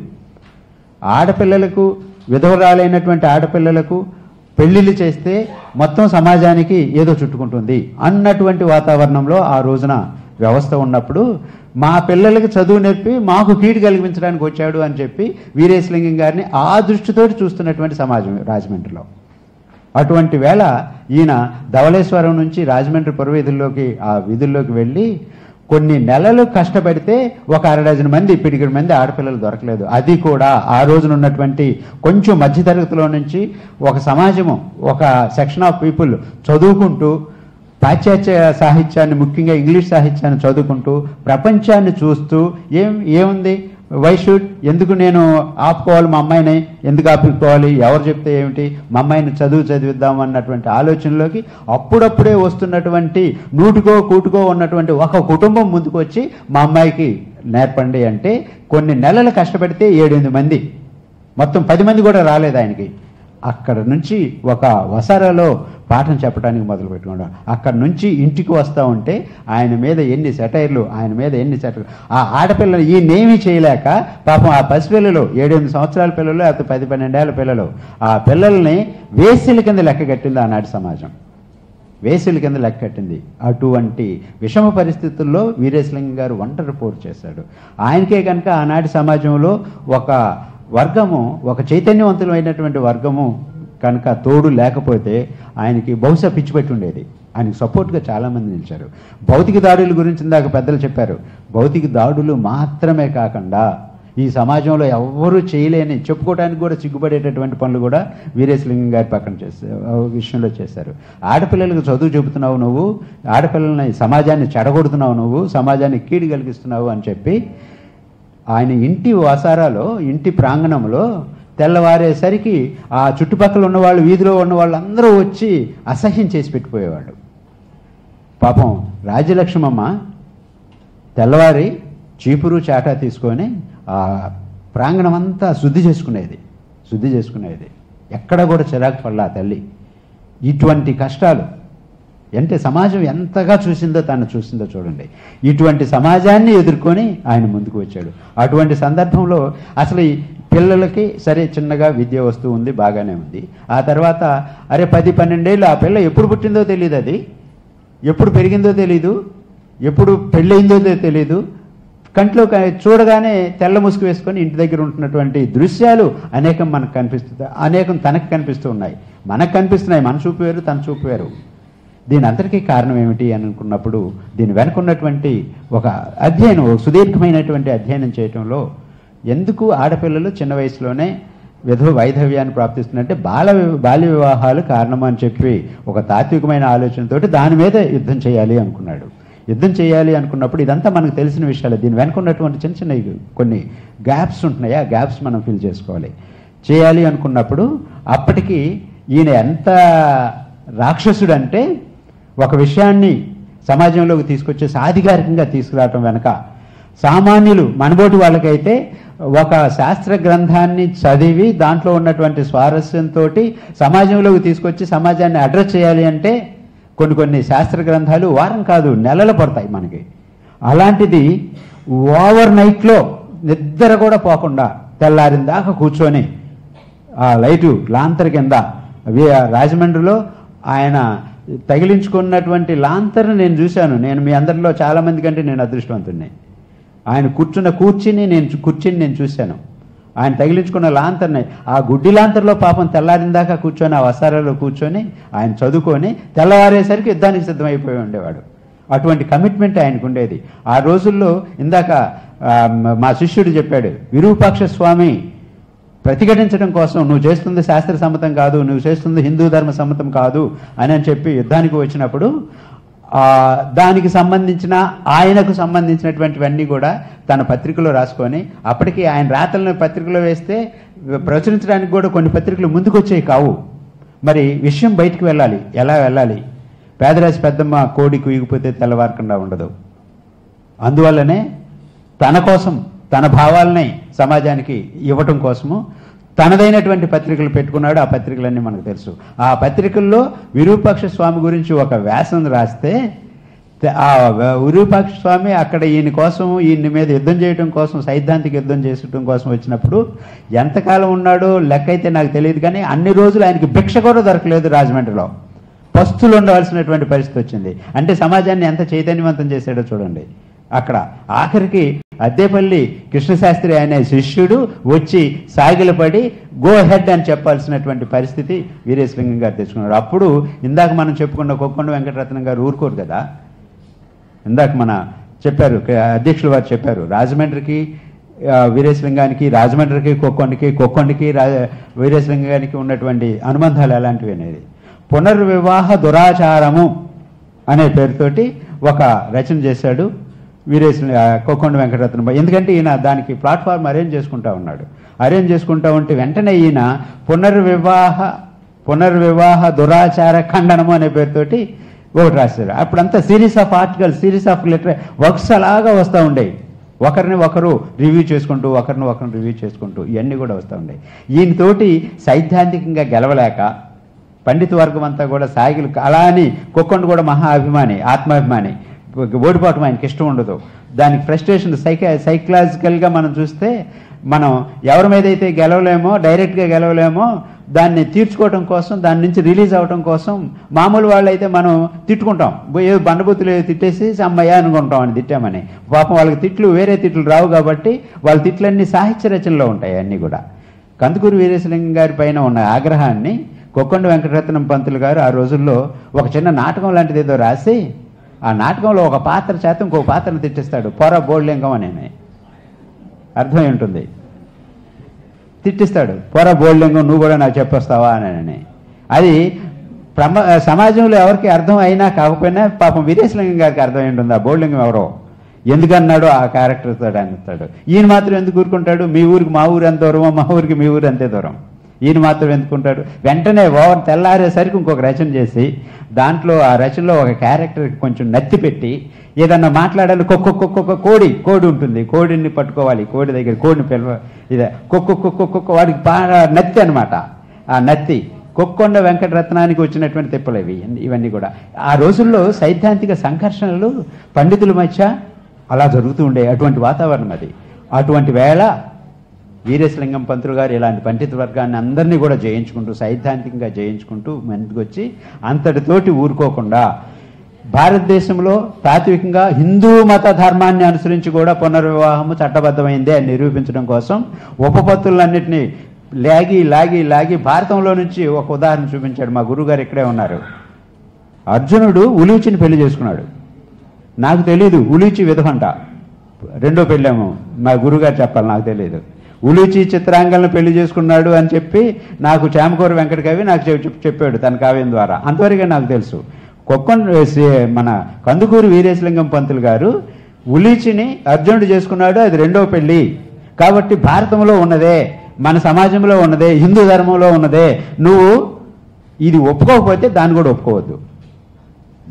ఆడపిల్లలకు విధవరాలైనటువంటి ఆడపిల్లలకు పెళ్లిళ్ళు చేస్తే మొత్తం సమాజానికి ఏదో చుట్టుకుంటుంది అన్నటువంటి వాతావరణంలో ఆ రోజున వ్యవస్థ ఉన్నప్పుడు మా పిల్లలకి చదువు నేర్పి మాకు కీడు కలిగించడానికి వచ్చాడు అని చెప్పి వీరేశలింగం గారిని ఆ దృష్టితోటి చూస్తున్నటువంటి సమాజం రాజమండ్రిలో అటువంటి వేళ ఈయన ధవళేశ్వరం నుంచి రాజమండ్రి పురవీధుల్లోకి ఆ వీధుల్లోకి వెళ్ళి కొన్ని నెలలు కష్టపడితే ఒక అర డజన్ మంది పిడికిడి మంది ఆడపిల్లలు దొరకలేదు అది కూడా ఆ రోజున ఉన్నటువంటి కొంచెం మధ్యతరగతిలో నుంచి ఒక సమాజము ఒక సెక్షన్ ఆఫ్ పీపుల్ చదువుకుంటూ పాశ్చాత్య సాహిత్యాన్ని ముఖ్యంగా ఇంగ్లీష్ సాహిత్యాన్ని చదువుకుంటూ ప్రపంచాన్ని చూస్తూ ఏం ఏముంది వై షుడ్ ఎందుకు నేను ఆపుకోవాలి మా అమ్మాయిని ఎందుకు ఆపుకోవాలి ఎవరు చెప్తే ఏమిటి మా అమ్మాయిని చదువు చదివిద్దాం అన్నటువంటి ఆలోచనలోకి అప్పుడప్పుడే వస్తున్నటువంటి నూటికో కూటుకో ఉన్నటువంటి ఒక కుటుంబం ముందుకు వచ్చి మా అమ్మాయికి నేర్పండి అంటే కొన్ని నెలలు కష్టపడితే ఏడెనిమిది మంది మొత్తం పది మంది కూడా రాలేదు ఆయనకి అక్కడ నుంచి ఒక వసారాలో పాఠం చెప్పడానికి మొదలు పెట్టుకున్నాడు అక్కడ నుంచి ఇంటికి వస్తూ ఉంటే ఆయన మీద ఎన్ని సెటైర్లు ఆయన మీద ఎన్ని సెటైర్లు ఆ ఆడపిల్లలు ఈయనేమీ చేయలేక పాపం ఆ పసిపిల్లలు ఏడెనిమిది సంవత్సరాల పిల్లలు లేకపోతే పది పన్నెండేళ్ల పిల్లలు ఆ పిల్లల్ని వేసిల కింద లెక్క కట్టింది ఆనాటి సమాజం వేసుల కింద లెక్క కట్టింది అటువంటి విషమ పరిస్థితుల్లో వీరేశలింగం గారు ఒంటరి పోరు చేశాడు ఆయనకే కనుక ఆనాటి సమాజంలో ఒక వర్గము ఒక చైతన్యవంతులైనటువంటి వర్గము కనుక తోడు లేకపోతే ఆయనకి బహుశా పిచ్చి పెట్టి ఉండేది ఆయనకి సపోర్ట్గా చాలామంది నిలిచారు భౌతిక దాడుల గురించి ఇందాక పెద్దలు చెప్పారు భౌతిక దాడులు మాత్రమే కాకుండా ఈ సమాజంలో ఎవ్వరూ చేయలేని చెప్పుకోవడానికి కూడా సిగ్గుపడేటటువంటి పనులు కూడా వీరేశలింగం గారి పక్కన చేశారు విషయంలో చేశారు ఆడపిల్లలకు చదువు చెబుతున్నావు నువ్వు ఆడపిల్లల్ని సమాజాన్ని చెడగొడుతున్నావు నువ్వు సమాజానికి కీడు కలిగిస్తున్నావు అని చెప్పి ఆయన ఇంటి వసారాలో ఇంటి ప్రాంగణంలో తెల్లవారేసరికి ఆ చుట్టుపక్కల ఉన్న వాళ్ళు వీధిలో ఉన్న వాళ్ళందరూ వచ్చి అసహ్యం చేసి పెట్టిపోయేవాళ్ళు పాపం రాజ్యలక్ష్మమ్మ తెల్లవారి చీపురు చాటా తీసుకొని ఆ ప్రాంగణం అంతా శుద్ధి చేసుకునేది శుద్ధి చేసుకునేది ఎక్కడ కూడా చిరాకు పడలా ఆ తల్లి ఇటువంటి కష్టాలు అంటే సమాజం ఎంతగా చూసిందో తను చూసిందో చూడండి ఇటువంటి సమాజాన్ని ఎదుర్కొని ఆయన ముందుకు వచ్చాడు అటువంటి సందర్భంలో అసలు ఈ పిల్లలకి సరే చిన్నగా విద్య వస్తూ ఉంది బాగానే ఉంది ఆ తర్వాత అరే పది పన్నెండేళ్ళు ఆ పిల్ల ఎప్పుడు పుట్టిందో తెలియదు అది ఎప్పుడు పెరిగిందో తెలీదు ఎప్పుడు పెళ్ళయిందో తెలీదు కంట్లో క- చూడగానే తెల్ల ముసుగు వేసుకొని ఇంటి దగ్గర ఉంటున్నటువంటి దృశ్యాలు అనేకం మనకు కనిపిస్తుంది అనేకం తనకు కనిపిస్తూ ఉన్నాయి మనకు కనిపిస్తున్నాయి మన చూపు వేరు తన చూపు వేరు దీని అంతటికీ కారణం ఏమిటి అని అనుకున్నప్పుడు దీని వెనుకున్నటువంటి ఒక అధ్యయనం ఒక సుదీర్ఘమైనటువంటి అధ్యయనం చేయటంలో ఎందుకు ఆడపిల్లలు చిన్న వయసులోనే విధవ వైధవ్యాన్ని ప్రాప్తిస్తుందంటే బాల వి- బాల్య వివాహాలు కారణం అని చెప్పి ఒక తాత్వికమైన ఆలోచనతోటి దాని మీద యుద్ధం చేయాలి అనుకున్నాడు యుద్ధం చేయాలి అనుకున్నప్పుడు ఇదంతా మనకు తెలిసిన విషయాలు దీని వెనుక ఉన్నటువంటి చిన్న చిన్న ఇవి కొన్ని గ్యాప్స్ ఉంటున్నాయి ఆ గ్యాప్స్ మనం ఫిల్ చేసుకోవాలి చేయాలి అనుకున్నప్పుడు అప్పటికి ఈయన ఎంత రాక్షసుడు అంటే ఒక విషయాన్ని సమాజంలోకి తీసుకొచ్చి సాధికారికంగా తీసుకురావటం వెనక సామాన్యులు మనబోటి వాళ్ళకైతే ఒక శాస్త్ర గ్రంథాన్ని చదివి దాంట్లో ఉన్నటువంటి స్వారస్యంతో సమాజంలోకి తీసుకొచ్చి సమాజాన్ని అడ్రస్ చేయాలి అంటే కొన్ని కొన్ని శాస్త్ర గ్రంథాలు వారం కాదు నెలలు పడతాయి మనకి అలాంటిది ఓవర్ నైట్లో నిద్ర కూడా పోకుండా తెల్లారిన దాకా కూర్చొని ఆ లైటు లాంతర్ కింద వి- రాజమండ్రిలో ఆయన తగిలించుకున్నటువంటి లాంతర్ నేను చూశాను నేను మీ అందరిలో చాలా మంది కంటే నేను అదృష్టవంతుడిని ఆయన కూర్చున్న కూర్చుని నేను చూ- కూర్చుని నేను చూశాను ఆయన తగిలించుకున్న లాంతర్ని ఆ గుడ్డి లాంతర్లో పాపం తెల్లారిన దాకా కూర్చొని ఆ వసారాలో కూర్చొని ఆయన చదువుకొని తెల్లవారేసరికి యుద్ధానికి సిద్ధమైపోయి ఉండేవాడు అటువంటి కమిట్మెంట్ ఆయనకు ఉండేది ఆ రోజుల్లో ఇందాక ఆ, మ- మా శిష్యుడు చెప్పాడు విరూపాక్ష స్వామి ప్రతిఘటించడం కోసం నువ్వు చేస్తుంది శాస్త్ర సమ్మతం కాదు నువ్వు చేస్తుంది హిందూ ధర్మ సమ్మతం కాదు అని అని చెప్పి యుద్ధానికి వచ్చినప్పుడు ఆ, దానికి సంబంధించిన ఆయనకు సంబంధించినటువంటివన్నీ కూడా తన పత్రికలో రాసుకొని అప్పటికి ఆయన రాతలను పత్రికలో వేస్తే ప్రచురించడానికి కూడా కొన్ని పత్రికలు ముందుకు వచ్చేవి కావు మరి విషయం బయటికి వెళ్ళాలి ఎలా వెళ్ళాలి పేదరాశి పెద్దమ్మ కోడి కుయిగిపోతే తెల్లవారకుండా ఉండదు అందువల్లనే తన కోసం తన భావాలనే సమాజానికి ఇవ్వటం కోసము తనదైనటువంటి పత్రికలు పెట్టుకున్నాడు ఆ పత్రికలన్నీ మనకు తెలుసు ఆ పత్రికల్లో విరూపాక్ష స్వామి గురించి ఒక వ్యాసం రాస్తే త- ఆ వ- విరూపాక్ష స్వామి అక్కడ ఈయన కోసం ఈయన మీద యుద్ధం చేయడం కోసం సైద్ధాంతిక యుద్ధం చేసడం కోసం వచ్చినప్పుడు ఎంతకాలం ఉన్నాడో లెక్క అయితే నాకు తెలియదు కానీ అన్ని రోజులు ఆయనకి భిక్ష కూడా దొరకలేదు రాజమండ్రిలో పస్తులు ఉండవలసినటువంటి పరిస్థితి వచ్చింది అంటే సమాజాన్ని ఎంత చైతన్యవంతం చేశాడో చూడండి అక్కడ ఆఖరికి అద్దేపల్లి కృష్ణశాస్త్రి అనే శిష్యుడు వచ్చి సాగిలపడి గో హెడ్ అని చెప్పాల్సినటువంటి పరిస్థితి వీరేశలింగం గారు తెచ్చుకున్నాడు అప్పుడు ఇందాక మనం చెప్పుకున్న కొక్కొండ వెంకటరత్నం గారు ఊరుకోరు కదా ఇందాక మన చెప్పారు క- అధ్యక్షులు వారు చెప్పారు రాజమండ్రికి ఆ, వీరేశలింగానికి రాజమండ్రికి కొక్కొండకి కొక్కొండకి రా వీరేశలింగానికి ఉన్నటువంటి అనుబంధాలు ఎలాంటివి అనేది పునర్వివాహ దురాచారము అనే పేరుతోటి ఒక రచన చేశాడు వీరేశ కొక్కొండ వెంకటరత్నం ఎందుకంటే ఈయన దానికి ప్లాట్ఫామ్ అరేంజ్ చేసుకుంటా ఉన్నాడు అరేంజ్ చేసుకుంటా ఉంటే వెంటనే ఈయన పునర్వివాహ పునర్వివాహ దురాచార ఖండనము అనే పేరుతోటి ఒకటి రాశారు అప్పుడంతా series of article series of letter works అలాగా వస్తూ ఉండేవి ఒకరిని ఒకరు రివ్యూ చేసుకుంటూ ఒకరిని ఒకరిని రివ్యూ చేసుకుంటూ ఇవన్నీ కూడా వస్తూ ఉండేవి ఈయనతోటి సైద్ధాంతికంగా గెలవలేక పండిత వర్గం అంతా కూడా సాగిలు అలా అని కుక్కొండ కూడా మహా అభిమాని ఆత్మాభిమాని ఓడిపోవటం ఆయనకి ఇష్టం ఉండదు దానికి ఫ్రస్ట్రేషన్ సైకా సైకలాజికల్గా మనం చూస్తే మనం ఎవరి మీద అయితే గెలవలేమో డైరెక్ట్గా గెలవలేమో దాన్ని తీర్చుకోవడం కోసం దాని నుంచి రిలీజ్ అవ్వడం కోసం మామూలు వాళ్ళు అయితే మనం తిట్టుకుంటాం ఏ బండబుద్ధులు తిట్టేసి అమ్మయ్య అనుకుంటాం అని తిట్టామని పాపం వాళ్ళకి తిట్లు వేరే తిట్లు రావు కాబట్టి వాళ్ళ తిట్లన్నీ సాహిత్య రచనలో ఉంటాయి అన్నీ కూడా కందుకూరి వీరేశలింగం గారి పైన ఉన్న ఆగ్రహాన్ని కొక్కొండ వెంకటరత్నం పంతులు గారు ఆ రోజుల్లో ఒక చిన్న నాటకం లాంటిది ఏదో రాసి ఆ నాటకంలో ఒక పాత్ర చేత ఇంకొక పాత్రను తిట్టిస్తాడు పొర బోళ్ళింగం అని అర్థమై ఉంటుంది తిట్టిస్తాడు పొర బోల్డింగం నువ్వు కూడా నాకు చెప్పొస్తావా అని అది ప్రమ సమాజంలో ఎవరికి అర్థం అయినా కాకపోయినా పాపం వీరేశలింగం గారికి అర్థమై ఉంటుంది ఆ బోల్డింగం ఎవరో ఎందుకన్నాడో ఆ క్యారెక్టర్తో అనిస్తాడు ఈయన మాత్రం ఎందుకు ఊరుకుంటాడు మీ ఊరికి మా ఊరు ఎంత దూరమో మా ఊరికి మీ ఊరు అంతే దూరం ఈయన మాత్రం ఎందుకుంటాడు వెంటనే ఓవర్ తెల్లారేసరికి ఇంకొక రచన చేసి దాంట్లో ఆ రచనలో ఒక క్యారెక్టర్కి కొంచెం నత్తి పెట్టి ఏదన్నా మాట్లాడాలి కుక్క కుక్క కుక్క కోడి కోడి ఉంటుంది కోడిని పట్టుకోవాలి కోడి దగ్గర కోడిని పిలవ ఇదే కుక్క కుక్క కుక్క వాడికి బాగా నత్తి అనమాట ఆ నత్తి కొక్కొండ వెంకటరత్నానికి వచ్చినటువంటి తిప్పలు ఇవి ఇవన్నీ కూడా ఆ రోజుల్లో సైద్ధాంతిక సంఘర్షణలు పండితుల మధ్య అలా జరుగుతూ ఉండే అటువంటి వాతావరణం అది అటువంటి వేళ వీరేశలింగం పంతులు గారు ఇలాంటి పండిత వర్గాన్ని అందరినీ కూడా జయించుకుంటూ సైద్ధాంతికంగా జయించుకుంటూ ముందుకు వచ్చి అంతటితోటి ఊరుకోకుండా భారతదేశంలో తాత్వికంగా హిందూ మత ధర్మాన్ని అనుసరించి కూడా పునర్వివాహము చట్టబద్ధమైంది అని నిరూపించడం కోసం ఉపపత్తులన్నింటినీ లాగి లాగి లాగి భారతంలో నుంచి ఒక ఉదాహరణ చూపించాడు మా గురుగారు ఇక్కడే ఉన్నారు అర్జునుడు ఉలూచిని పెళ్లి చేసుకున్నాడు నాకు తెలియదు ఉలూచి విధవంట రెండో పెళ్ళేమో మా గురుగారు చెప్పాలి నాకు తెలియదు ఉలూచి చిత్రాంగలను పెళ్లి చేసుకున్నాడు అని చెప్పి నాకు చామకూర వెంకట కవి నాకు చెప్- చెప్పాడు తన కావ్యం ద్వారా అంతవరకే నాకు తెలుసు కొక్కొండ సి- మన కందుకూరు వీరేశలింగం పంతులు గారు ఉలీచిని అర్జునుడు చేసుకున్నాడు అది రెండో పెళ్లి కాబట్టి భారతంలో ఉన్నదే మన సమాజంలో ఉన్నదే హిందూ ధర్మంలో ఉన్నదే నువ్వు ఇది ఒప్పుకోకపోతే దాన్ని కూడా ఒప్పుకోవద్దు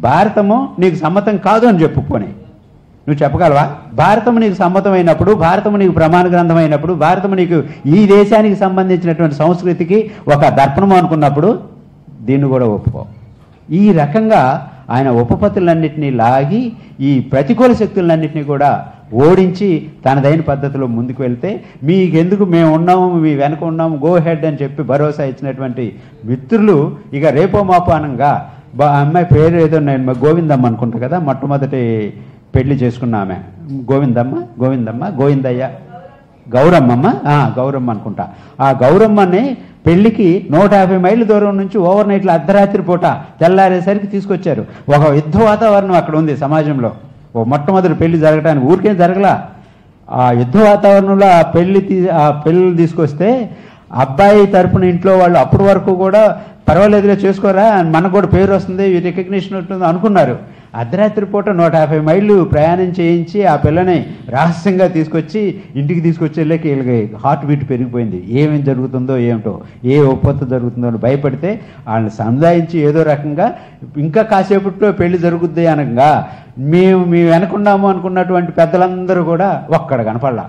భారతము నీకు సమ్మతం కాదు అని చెప్పుకొని నువ్వు చెప్పగలవా భారతము నీకు సమ్మతమైనప్పుడు భారతము నీకు ప్రమాణ గ్రంథం అయినప్పుడు భారతము నీకు ఈ దేశానికి సంబంధించినటువంటి సంస్కృతికి ఒక దర్పణము అనుకున్నప్పుడు దీన్ని కూడా ఒప్పుకో ఈ రకంగా ఆయన ఉపపత్తులన్నింటినీ లాగి ఈ ప్రతికూల శక్తులన్నింటినీ కూడా ఓడించి తనదైన పద్ధతిలో ముందుకు వెళ్తే మీకెందుకు మేము ఉన్నాము మీ వెనక ఉన్నాము గో హెడ్ అని చెప్పి భరోసా ఇచ్చినటువంటి మిత్రులు ఇక రేపో మాపానంగా బా అమ్మాయి పేరు ఏదో నేను గోవిందమ్మ అనుకుంటా కదా మొట్టమొదటి పెళ్లి చేసుకున్న ఆమె గోవిందమ్మ గోవిందమ్మ గోవిందయ్య గౌరమ్మమ్మ ఆ, గౌరమ్మ అనుకుంటా ఆ గౌరమ్మని పెళ్లికి నూట యాభై మైళ్ళ దూరం నుంచి ఓవర్ నైట్లో అర్ధరాత్రి పూట తెల్లారేసరికి తీసుకొచ్చారు ఒక యుద్ధ వాతావరణం అక్కడ ఉంది సమాజంలో ఓ మొట్టమొదటి పెళ్లి జరగడానికి ఊరికేం జరగలా ఆ యుద్ధ వాతావరణంలో ఆ పెళ్లి తీ ఆ పెళ్ళి తీసుకొస్తే అబ్బాయి తరపున ఇంట్లో వాళ్ళు అప్పటి వరకు కూడా పర్వాలేదులే చేసుకోరా మనకు కూడా పేరు వస్తుంది రికగ్నిషన్ ఉంటుంది అనుకున్నారు అర్ధరాత్రి పూట నూట యాభై మైళ్ళు ప్రయాణం చేయించి ఆ పిల్లని రహస్యంగా తీసుకొచ్చి ఇంటికి తీసుకొచ్చి వెళ్ళకి వీళ్ళకి హార్ట్ బీట్ పెరిగిపోయింది ఏమేం జరుగుతుందో ఏమిటో ఏ ఒప్పందం జరుగుతుందో అని భయపడితే వాళ్ళని సంధాయించి ఏదో రకంగా ఇంకా కాసేపట్లో పెళ్లి జరుగుద్ది అనగా మేము మేము వెనకున్నాము అనుకున్నటువంటి పెద్దలందరూ కూడా ఒక్కడ కనపడలా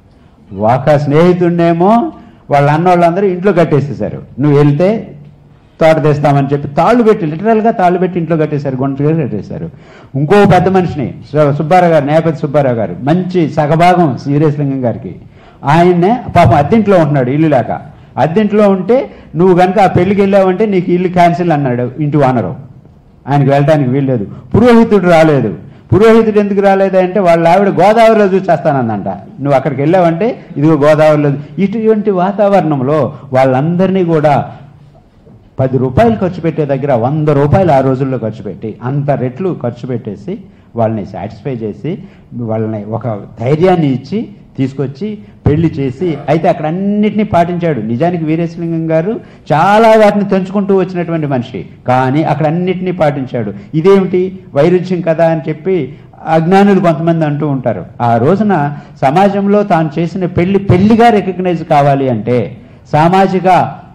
ఒక స్నేహితుడినేమో వాళ్ళ అన్నోళ్ళందరూ ఇంట్లో కట్టేసేసారు నువ్వు వెళ్తే తోట తెస్తామని చెప్పి తాళ్ళు పెట్టి లిటరల్గా తాళ్ళు పెట్టి ఇంట్లో కట్టేశారు గుంటగా కట్టేశారు ఇంకో పెద్ద మనిషిని సు- సుబ్బారావు గారు నేపథ్య సుబ్బారావు గారు మంచి సగభాగం వీరేశలింగం గారికి ఆయన్నే పాపం అద్దెంట్లో ఉంటున్నాడు ఇల్లు లేక అద్దెంట్లో ఉంటే నువ్వు కనుక ఆ పెళ్లికి వెళ్ళావంటే నీకు ఇల్లు క్యాన్సిల్ అన్నాడు ఇంటి వానరు ఆయనకి వెళ్ళడానికి వీల్లేదు పురోహితుడు రాలేదు పురోహితుడు ఎందుకు రాలేదంటే వాళ్ళ ఆవిడ గోదావరిలో చూసేస్తానందంట నువ్వు అక్కడికి వెళ్ళావంటే ఇదిగో గోదావరిలో ఇటువంటి వాతావరణంలో వాళ్ళందరినీ కూడా పది రూపాయలు ఖర్చు పెట్టే దగ్గర వంద రూపాయలు ఆ రోజుల్లో ఖర్చు పెట్టి అంత రెట్లు ఖర్చు పెట్టేసి వాళ్ళని సాటిస్ఫై చేసి వాళ్ళని ఒక ధైర్యాన్ని ఇచ్చి తీసుకొచ్చి పెళ్లి చేసి అయితే అక్కడ అన్నిటినీ పాటించాడు నిజానికి వీరేశలింగం గారు చాలా వాటిని తెంచుకుంటూ వచ్చినటువంటి మనిషి కానీ అక్కడ అన్నిటినీ పాటించాడు ఇదేమిటి వైరుధ్యం కదా అని చెప్పి అజ్ఞానులు కొంతమంది అంటూ ఉంటారు ఆ రోజున సమాజంలో తాను చేసిన పెళ్లి పెళ్లిగా రికగ్నైజ్ కావాలి అంటే సామాజిక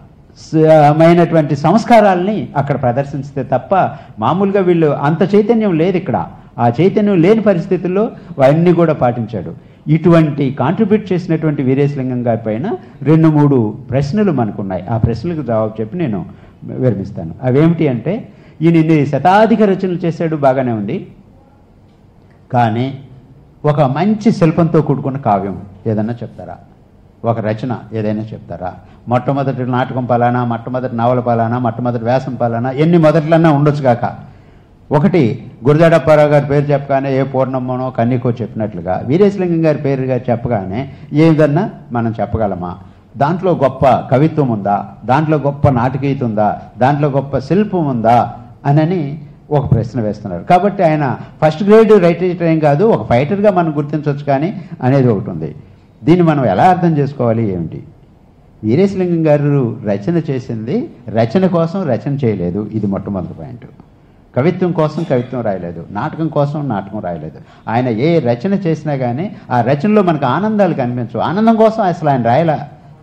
మైనటువంటి సంస్కారాల్ని అక్కడ ప్రదర్శించితే తప్ప మామూలుగా వీళ్ళు అంత చైతన్యం లేదు ఇక్కడ ఆ చైతన్యం లేని పరిస్థితుల్లో అవన్నీ కూడా పాటించాడు ఇటువంటి కాంట్రిబ్యూట్ చేసినటువంటి వీరేశలింగం గారి పైన రెండు మూడు ప్రశ్నలు మనకున్నాయి ఆ ప్రశ్నలకు జవాబు చెప్పి నేను విరమిస్తాను అవేమిటి అంటే ఈయన ఇన్ని శతాధిక రచనలు చేశాడు బాగానే ఉంది కానీ ఒక మంచి శిల్పంతో కూడుకున్న కావ్యం ఏదన్నా చెప్తారా ఒక రచన ఏదైనా చెప్తారా మొట్టమొదటి నాటకం పలానా మొట్టమొదటి నవల పలానా మొట్టమొదటి వ్యాసం పలానా ఎన్ని మొదట్లన్నా ఉండొచ్చు కాక ఒకటి గురజాడప్పారావు గారి పేరు చెప్పగానే ఏ పూర్ణమ్మనో కన్నికో చెప్పినట్లుగా వీరేశలింగం గారి పేరుగా చెప్పగానే ఏదన్నా మనం చెప్పగలమా దాంట్లో గొప్ప కవిత్వం ఉందా దాంట్లో గొప్ప నాటకీయత ఉందా దాంట్లో గొప్ప శిల్పం ఉందా అనని ఒక ప్రశ్న వేస్తున్నారు కాబట్టి ఆయన ఫస్ట్ గ్రేడ్ రైటర్ ఏం కాదు ఒక ఫైటర్గా మనం గుర్తించవచ్చు కానీ అనేది ఒకటి ఉంది దీన్ని మనం ఎలా అర్థం చేసుకోవాలి ఏమిటి వీరేశలింగం గారు రచన చేసింది రచన కోసం రచన చేయలేదు ఇది మొట్టమొదటి పాయింట్ కవిత్వం కోసం కవిత్వం రాయలేదు నాటకం కోసం నాటకం రాయలేదు ఆయన ఏ రచన చేసినా కానీ ఆ రచనలో మనకు ఆనందాలు కనిపించవు ఆనందం కోసం అసలు ఆయన రాయలా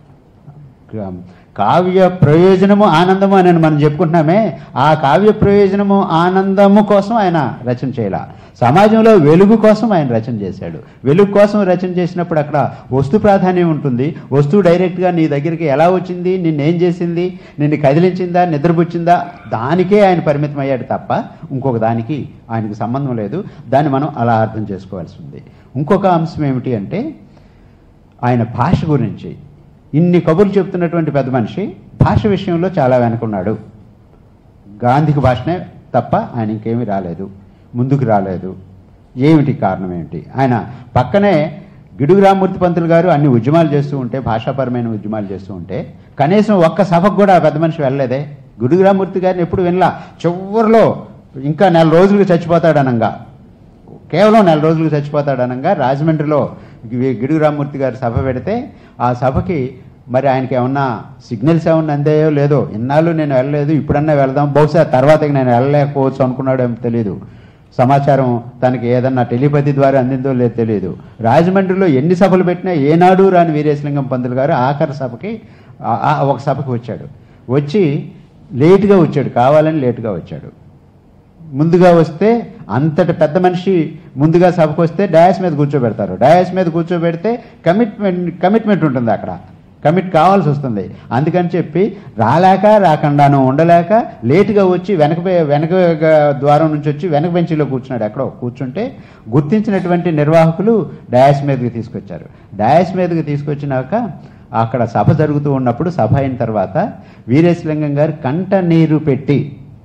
కావ్య ప్రయోజనము ఆనందము అని మనం చెప్పుకుంటున్నామే ఆ కావ్య ప్రయోజనము ఆనందము కోసం ఆయన రచన చేయాల సమాజంలో వెలుగు కోసం ఆయన రచన చేశాడు వెలుగు కోసం రచన చేసినప్పుడు అక్కడ వస్తు ప్రాధాన్యం ఉంటుంది వస్తువు డైరెక్ట్గా నీ దగ్గరికి ఎలా వచ్చింది నిన్నేం చేసింది నిన్ను కదిలించిందా నిద్రపుచ్చిందా దానికే ఆయన పరిమితం అయ్యాడు తప్ప ఇంకొక దానికి ఆయనకు సంబంధం లేదు దాన్ని మనం అలా అర్థం చేసుకోవాల్సి ఉంది ఇంకొక అంశం ఏమిటి అంటే ఆయన భాష గురించి ఇన్ని కబుర్లు చెప్తున్నటువంటి పెద్ద మనిషి భాష విషయంలో చాలా వెనుకున్నాడు గాంధీకి భాషనే తప్ప ఆయన ఇంకేమీ రాలేదు ముందుకు రాలేదు ఏమిటి కారణం ఏమిటి ఆయన పక్కనే గిడుగు రామ్మూర్తి పంతులు గారు అన్ని ఉద్యమాలు చేస్తూ ఉంటే భాషాపరమైన ఉద్యమాలు చేస్తూ ఉంటే కనీసం ఒక్క సభకు కూడా ఆ పెద్ద మనిషి వెళ్ళలేదే గిడుగు రామ్మూర్తి గారిని ఎప్పుడు వినలా చివరిలో ఇంకా నెల రోజులకు చచ్చిపోతాడనంగా కేవలం నెల రోజులకు చచ్చిపోతాడనంగా రాజమండ్రిలో గి- గిడుగు రామ్మూర్తి గారు సభ పెడితే ఆ సభకి మరి ఆయనకి ఏమన్నా సిగ్నల్స్ ఏమన్నా అందాయో లేదో ఇన్నాళ్ళు నేను వెళ్ళలేదు ఇప్పుడన్నా వెళ్దాం బహుశా తర్వాత నేను వెళ్ళలేకపోవచ్చు అనుకున్నాడో ఏమో తెలియదు సమాచారం తనకి ఏదన్నా టెలిపతి ద్వారా అందిందో లేదో తెలియదు రాజమండ్రిలో ఎన్ని సభలు పెట్టినా ఏనాడు రాని వీరేశలింగం పంతులు గారు ఆఖరి సభకి ఆ- ఆ ఒక సభకి వచ్చాడు వచ్చి లేటుగా వచ్చాడు కావాలని లేటుగా వచ్చాడు ముందుగా వస్తే అంతటి పెద్ద మనిషి ముందుగా సభకు వస్తే డయాస్ మీద కూర్చోబెడతారు డయాస్ మీద కూర్చోబెడితే కమిట్మెంట్ కమిట్మెంట్ ఉంటుంది అక్కడ కమిట్ కావాల్సి వస్తుంది అందుకని చెప్పి రాలేక రాకుండాను ఉండలేక లేటుగా వచ్చి వెనక బె- వెనక ద్వారం నుంచి వచ్చి వెనక బెంచీలో కూర్చున్నాడు ఎక్కడో కూర్చుంటే గుర్తించినటువంటి నిర్వాహకులు డయాస్ మీదకి తీసుకొచ్చారు డయాస్ మీదకి తీసుకొచ్చినాక అక్కడ సభ జరుగుతూ ఉన్నప్పుడు సభ అయిన తర్వాత వీరేశలింగం గారు కంట నీరు పెట్టి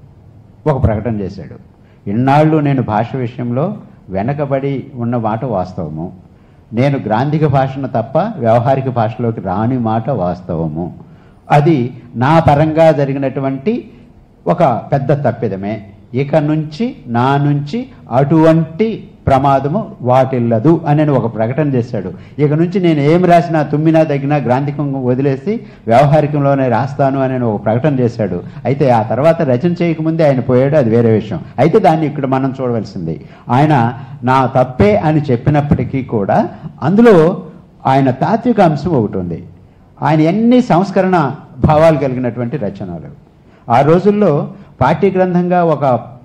ఒక ప్రకటన చేశాడు ఇన్నాళ్ళు నేను భాష విషయంలో వెనకబడి ఉన్న మాట వాస్తవము నేను గ్రాంధిక భాషను తప్ప వ్యవహారిక భాషలోకి రాని మాట వాస్తవము అది నా పరంగా జరిగినటువంటి ఒక పెద్ద తప్పిదమే ఇక నుంచి నా నుంచి అటువంటి ప్రమాదము వాటిల్లదు అని ఒక ప్రకటన చేశాడు ఇక నుంచి నేను ఏం రాసినా తుమ్మినా తగ్గినా గ్రాంధికం వదిలేసి వ్యవహారికంలోనే రాస్తాను అని ఒక ప్రకటన చేశాడు అయితే ఆ తర్వాత రచన చేయకముందే ఆయన పోయాడు అది వేరే విషయం అయితే దాన్ని ఇక్కడ మనం చూడవలసింది ఆయన నా తప్పే అని చెప్పినప్పటికీ కూడా అందులో ఆయన తాత్విక అంశం ఒకటి ఉంది ఆయన ఎన్ని సంస్కరణ భావాలు కలిగినటువంటి రచనలు ఆ రోజుల్లో పాఠ్య గ్రంథంగా ఒక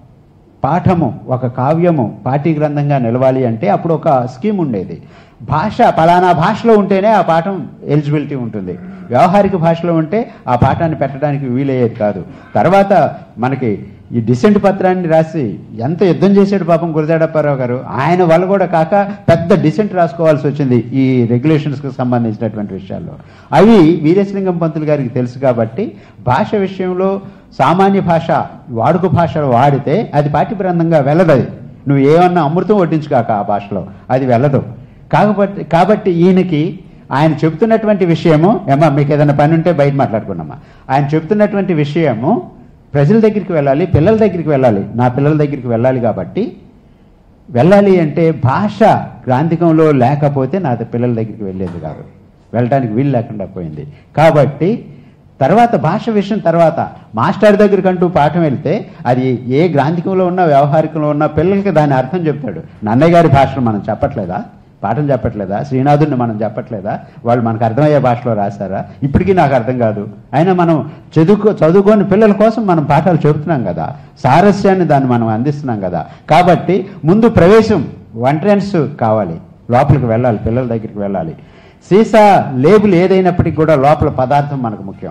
పాఠము ఒక కావ్యము పాఠ్య గ్రంథంగా నిలవాలి అంటే అప్పుడు ఒక స్కీమ్ ఉండేది భాష పలానా భాషలో ఉంటేనే ఆ పాఠం ఎలిజిబిలిటీ ఉంటుంది వ్యవహారిక భాషలో ఉంటే ఆ పాఠాన్ని పెట్టడానికి వీలయ్యేది కాదు తర్వాత మనకి ఈ డిసెంట్ పత్రాన్ని రాసి ఎంత యుద్ధం చేశాడు పాపం గురజాడప్పారావు గారు ఆయన వల్ల కూడా కాక పెద్ద డిసెంట్ రాసుకోవాల్సి వచ్చింది ఈ రెగ్యులేషన్స్కి సంబంధించినటువంటి విషయాల్లో అవి వీరేశలింగం పంతులు గారికి తెలుసు కాబట్టి భాష విషయంలో సామాన్య భాష వాడుక భాషలో వాడితే అది పాఠ్యగ్రంథంగా వెళ్ళదు అది నువ్వు ఏమన్నా అమృతం వడ్డించుకాక ఆ భాషలో అది వెళ్ళదు కాబట్టి కాబట్టి ఈయనకి ఆయన చెప్తున్నటువంటి విషయము ఏమా మీకు ఏదైనా పని ఉంటే బయట మాట్లాడుకున్నామా ఆయన చెప్తున్నటువంటి విషయము ప్రజల దగ్గరికి వెళ్ళాలి పిల్లల దగ్గరికి వెళ్ళాలి నా పిల్లల దగ్గరికి వెళ్ళాలి కాబట్టి వెళ్ళాలి అంటే భాష గ్రాంధికంలో లేకపోతే నా పిల్లల దగ్గరికి వెళ్ళేది కాదు వెళ్ళడానికి వీలు లేకుండా పోయింది కాబట్టి తర్వాత భాష విషయం తర్వాత మాస్టర్ దగ్గరికి అంటూ పాఠం వెళ్తే అది ఏ గ్రాంధికంలో ఉన్నా వ్యవహారికంలో ఉన్న పిల్లలకి దాని అర్థం చెప్తాడు నన్నయ్య గారి భాషను మనం చెప్పట్లేదా పాఠం చెప్పట్లేదా శ్రీనాథుడిని మనం చెప్పట్లేదా వాళ్ళు మనకు అర్థమయ్యే భాషలో రాశారా ఇప్పటికీ నాకు అర్థం కాదు అయినా మనం చదువుకో చదువుకోని పిల్లల కోసం మనం పాఠాలు చెబుతున్నాం కదా సారస్యాన్ని దాన్ని మనం అందిస్తున్నాం కదా కాబట్టి ముందు ప్రవేశం ఎంట్రన్స్ కావాలి లోపలికి వెళ్ళాలి పిల్లల దగ్గరికి వెళ్ళాలి సీసా లేబుల్ ఏదైనప్పటికీ కూడా లోపల పదార్థం మనకు ముఖ్యం